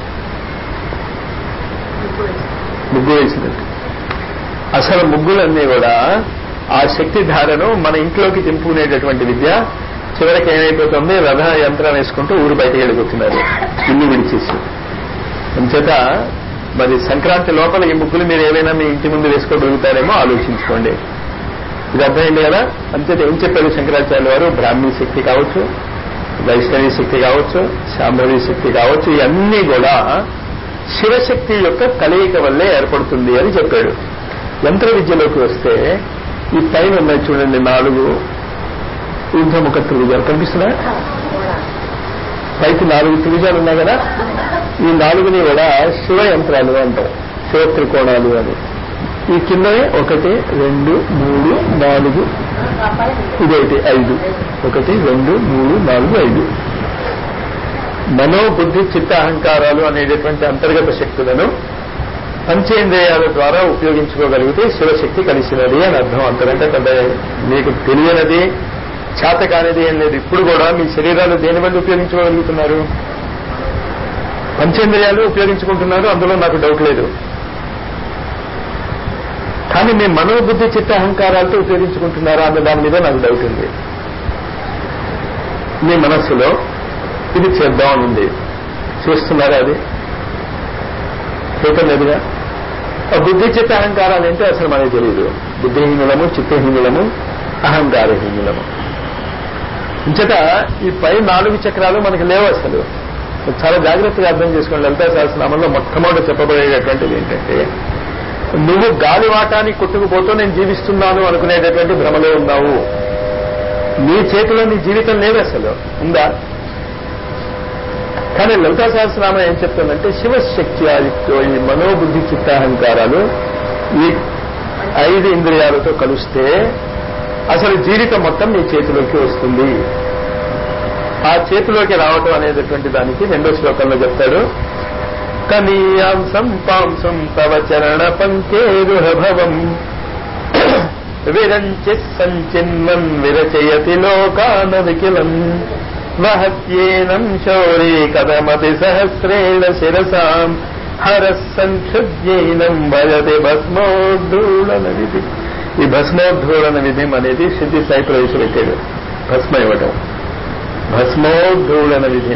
ముగ్గు వేసినట్టు అసలు ముగ్గులన్నీ కూడా ఆ శక్తి ధారను మన ఇంట్లోకి దింపుకునేటటువంటి విద్య చివరికి ఏమైపోతుంది రథ యంత్రం వేసుకుంటూ ఊరు బయటకు వెళ్ళిపోతున్నారు ఇల్లు విడిచేసి అంచేత మరి సంక్రాంతి లోపల ఈ ముగ్గులు మీరు ఏమైనా మీ ఇంటి ముందు వేసుకోగలుగుతారేమో ఆలోచించుకోండి ఇది అర్థమైంది కదా అంతేత ఏం చెప్పారు శంకరాచార్య వారు బ్రాహ్మీ శక్తి కావచ్చు వైష్ణవి శక్తి కావచ్చు శాంభవి శక్తి కావచ్చు ఇవన్నీ కూడా శివశక్తి యొక్క కలయిక వల్లే ఏర్పడుతుంది అని చెప్పాడు యంత్ర విద్యలోకి వస్తే ఈ పైన ఉన్నాయి చూడండి నాలుగు ఊర్ధముఖ త్రిభుజాలు కనిపిస్తున్నాయి పైకి నాలుగు త్రిభుజాలు ఉన్నాయి కదా ఈ నాలుగుని కూడా శివ యంత్రాలు అంటారు శివ త్రికోణాలు అని ఈ కిందనే ఒకటి రెండు మూడు నాలుగు ఇదైతే ఐదు ఒకటి రెండు మూడు నాలుగు ఐదు మనోబుద్ధి చిత్త అహంకారాలు అనేటటువంటి అంతర్గత శక్తులను పంచేంద్రియాల ద్వారా ఉపయోగించుకోగలిగితే శివశక్తి కలిసినది అని అర్థం అంతకంటే పెద్ద మీకు తెలియనిది చేత కానిది ఏం లేదు ఇప్పుడు కూడా మీ శరీరాలు దేని వల్ల ఉపయోగించుకోగలుగుతున్నారు పంచేంద్రియాలు ఉపయోగించుకుంటున్నారు అందులో నాకు డౌట్ లేదు కానీ మీ మనోబుద్ధి చిత్త అహంకారాలతో ఉపయోగించుకుంటున్నారా అన్న దాని మీద నాకు డౌట్ ఉంది మీ మనస్సులో ఇది చేద్దామని ఉంది చేస్తున్నారా అది చేయటం లేదుగా ఆ బుద్ధి చిత్త అహంకారాలు ఏంటో అసలు మనకి తెలియదు బుద్ధిహీనులము చిత్తహీనులము అహంకారహీనులము ఇంచట ఈ పై నాలుగు చక్రాలు మనకి లేవు అసలు చాలా జాగ్రత్తగా అర్థం చేసుకోండి లలితా సహస్రనామంలో మొట్టమొదటి చెప్పబడేటటువంటిది ఏంటంటే నువ్వు గాలివాటాన్ని కొట్టుకుపోతూ నేను జీవిస్తున్నాను అనుకునేటటువంటి భ్రమలో ఉన్నావు నీ చేతిలో నీ జీవితం లేదు అసలు ఉందా కానీ లలితా సహస్రనామం ఏం చెప్తుందంటే శివశక్తి ఆదిత్యో ఈ మనోబుద్ధి చిత్తాహంకారాలు ఈ ఐదు ఇంద్రియాలతో కలిస్తే అసలు జీవితం మొత్తం నీ చేతిలోకి వస్తుంది ఆ చేతిలోకి రావటం అనేటటువంటి దానికి రెండో శ్లోకంలో చెప్తాడు కనీయాంసం పాంసం తవ చరణ పంకేరుహభవం విరంచి సంచిన్వన్ విరచయతి లోకాన వికిలం వహత్యేనం శౌరీ కదమతి సహస్రేణ శిరసాం హరస్ సంక్షుద్యైనం భజతి భస్మోద్ధూళన విధి ఈ భస్మోద్ధూళన విధిం అనేది సిద్ధి సాయి ప్రవేశపెట్టాడు భస్మ ఇవ్వటం భస్మోద్ధూళన విధి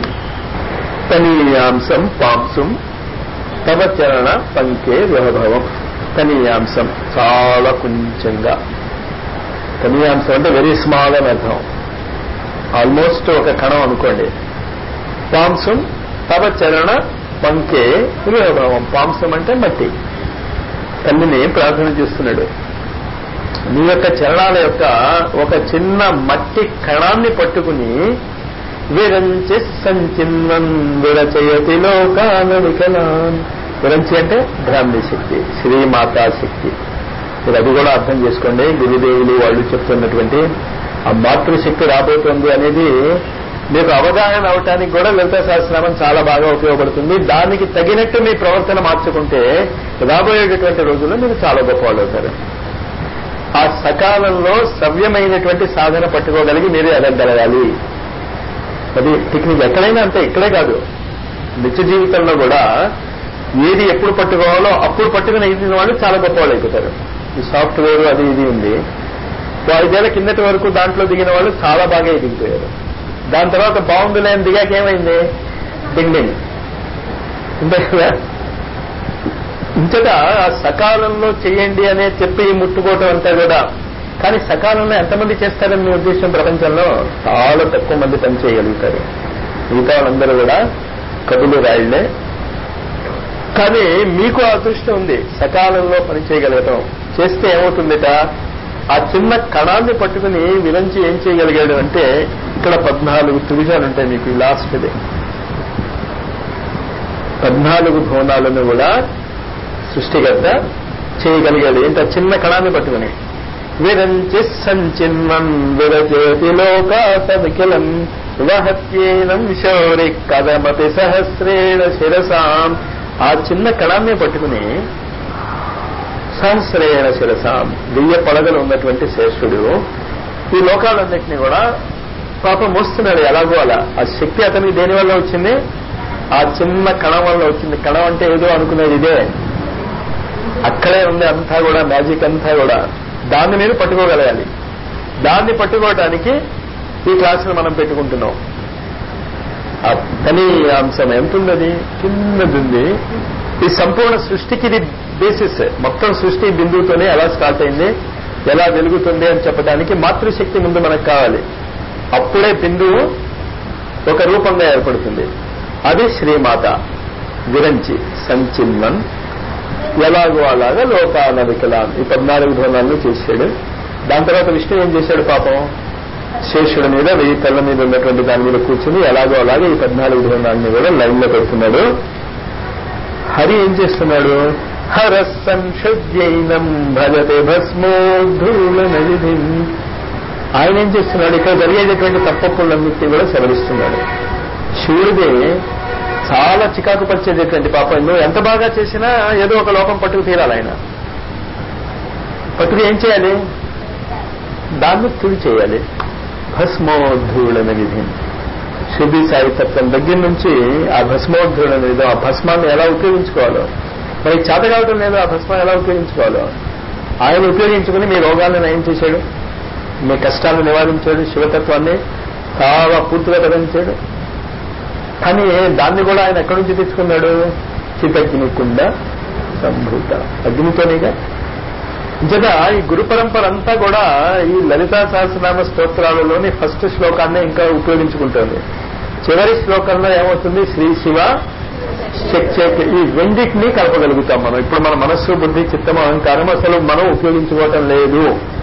తనీయాంశం పాంసం తవ చరణ పంకే విహభవం తనీయాంశం చాలా కొంచెంగా తనీయాంశం అంటే వెరీ స్మాల్ అని అర్థం ఆల్మోస్ట్ ఒక కణం అనుకోండి పాంసం తవ చరణ పంకే విహభవం పాంసం అంటే మట్టి తల్లిని ప్రార్థన చేస్తున్నాడు నీ యొక్క చరణాల యొక్క ఒక చిన్న మట్టి కణాన్ని పట్టుకుని విరంచి సంచిన్వన్ విరచయతి లోకాన వికలాన్ విరంచి అంటే బ్రాహ్మీ శక్తి శ్రీమాతా శక్తి మీరు అది కూడా అర్థం చేసుకోండి గురుదేవులు వాళ్ళు చెప్తున్నటువంటి ఆ మాతృశక్తి రాబోతోంది అనేది మీకు అవగాహన అవటానికి కూడా లలిత సహస్రనామం చాలా బాగా ఉపయోగపడుతుంది దానికి తగినట్టు మీ ప్రవర్తన మార్చుకుంటే రాబోయేటటువంటి రోజుల్లో మీరు చాలా గొప్పవాళ్ళు అవుతారు ఆ సకాలంలో సవ్యమైనటువంటి సాధన పట్టుకోగలిగి మీరు ఎదగలగాలి అది టెక్నిక్ ఎక్కడైనా అంతే ఇక్కడే కాదు నిత్య జీవితంలో కూడా ఏది ఎప్పుడు పట్టుకోవాలో అప్పుడు పట్టుకుని ఎదిగిన వాళ్ళు చాలా గొప్ప వాళ్ళు అయిపోతారు ఈ సాఫ్ట్వేర్ అది ఇది ఉంది ఐదేళ్ల కిందటి వరకు దాంట్లో దిగిన వాళ్ళు చాలా బాగా ఎదిగిపోయారు దాని తర్వాత బాగుందిలే అని దిగాక ఏమైంది డిండింగ్ అంతే కదా ఇంతగా సకాలంలో చేయండి అనే చెప్పి ముట్టుకోవటం అంతా కూడా కానీ సకాలంలో ఎంతమంది చేస్తారని మీ ఉద్దేశం ప్రపంచంలో చాలా తక్కువ మంది పని చేయగలుగుతారు మిగతా వాళ్ళందరూ కూడా కబులు రాయిళ్లే కానీ మీకు అదృష్టం ఉంది సకాలంలో పని చేయగలగటం చేస్తే ఏమవుతుందిట ఆ చిన్న కణాన్ని పట్టుకుని విరంచి ఏం చేయగలిగాడు అంటే ఇక్కడ పద్నాలుగు త్రిభుజాలు ఉంటాయి మీకు ఈ లాస్ట్ది పద్నాలుగు భవనాలను కూడా సృష్టికర్త చేయగలిగాడు ఏంట చిన్న కణాన్ని పట్టుకుని విరంచి సంచిన్వన్ విరచేతి లోకాసమికిలం వహత్యేనం శౌరి కదమతి సహస్రేణ శిరసాం ఆ చిన్న కణాన్ని పట్టుకుని సహస్రేణ శిరసాం వెయ్యి పడగలు ఉన్నటువంటి శ్రేష్ఠుడు ఈ లోకాలన్నింటినీ కూడా పాపం మోస్తున్నాడు ఎలాగో అలా ఆ శక్తి అతనికి దేని వల్ల వచ్చింది ఆ చిన్న కణం వల్ల వచ్చింది కణం అంటే ఏదో అనుకునేది ఇదే అక్కడే ఉంది అంతా కూడా మ్యాజిక్ అంతా కూడా దాన్ని మీరు పట్టుకోగలగాలి దాన్ని పట్టుకోవడానికి ఈ క్లాసును మనం పెట్టుకుంటున్నాం ఆ పని అంశం ఎంత ఉన్నది చిన్నది ఉంది ఈ సంపూర్ణ సృష్టికి ఇది బేసిస్ మొత్తం సృష్టి బిందువుతోనే ఎలా స్టార్ట్ అయింది ఎలా వెలుగుతుంది అని చెప్పడానికి మాతృశక్తి ముందు మనకు కావాలి అప్పుడే బిందువు ఒక రూపంగా ఏర్పడుతుంది అది శ్రీమాత విరంచి సంచిన్మన్ ఎలాగో అలాగా లోకాన వికలాం ఈ పద్నాలుగు ధ్వనాలను చేశాడు దాని తర్వాత విష్ణు ఏం చేశాడు పాపం శేషుడి మీద వెయ్యి కళ్ళ మీద ఉన్నటువంటి దాని మీద కూర్చుని ఎలాగో అలాగే ఈ పద్నాలుగు ధ్వనాన్ని కూడా లైన్ లో పెడుతున్నాడు హరి ఏం చేస్తున్నాడు హర సంషద్యైనం భజతే భస్మోద్ధూల నదిధిం ఆయన ఏం చేస్తున్నాడు ఇక్కడ జరిగేటటువంటి తప్పప్పులన్నింటినీ కూడా సవరిస్తున్నాడు శివుడిది చాలా చికాకు పరిచేటటువంటి పాపం నువ్వు ఎంత బాగా చేసినా ఏదో ఒక లోపం పట్టుకు తీరాలి ఆయన పట్టుకు ఏం చేయాలి దాన్ని తుడి చేయాలి భస్మోద్ధూళన విధి శుద్ధి సాయితత్వం దగ్గర నుంచి ఆ భస్మోద్ధూళన విధం ఆ భస్మాన్ని ఎలా ఉపయోగించుకోవాలో మరి చేత కావటం లేదు ఆ భస్మం ఎలా ఉపయోగించుకోవాలో ఆయన ఉపయోగించుకుని మీ రోగాలను నయం చేశాడు మీ కష్టాలను నివారించాడు శివతత్వాన్ని చాలా పూర్తిగా తగ్గించాడు కానీ దాన్ని కూడా ఆయన ఎక్కడి నుంచి తెచ్చుకున్నాడు చితగ్నికుండ సంభూత అగ్నితోనేగా ఇంతగా ఈ గురు పరంపర అంతా కూడా ఈ లలితా సహస్రనామ స్తోత్రాలలోని ఫస్ట్ శ్లోకాన్ని ఇంకా ఉపయోగించుకుంటుంది చివరి శ్లోకంలో ఏమవుతుంది శ్రీ శివ శక్తి ఈ రెండింటినీ కలపగలుగుతాం మనం ఇప్పుడు మన మనస్సు బుద్ధి చిత్తం అహంకారం అసలు మనం ఉపయోగించుకోవటం లేదు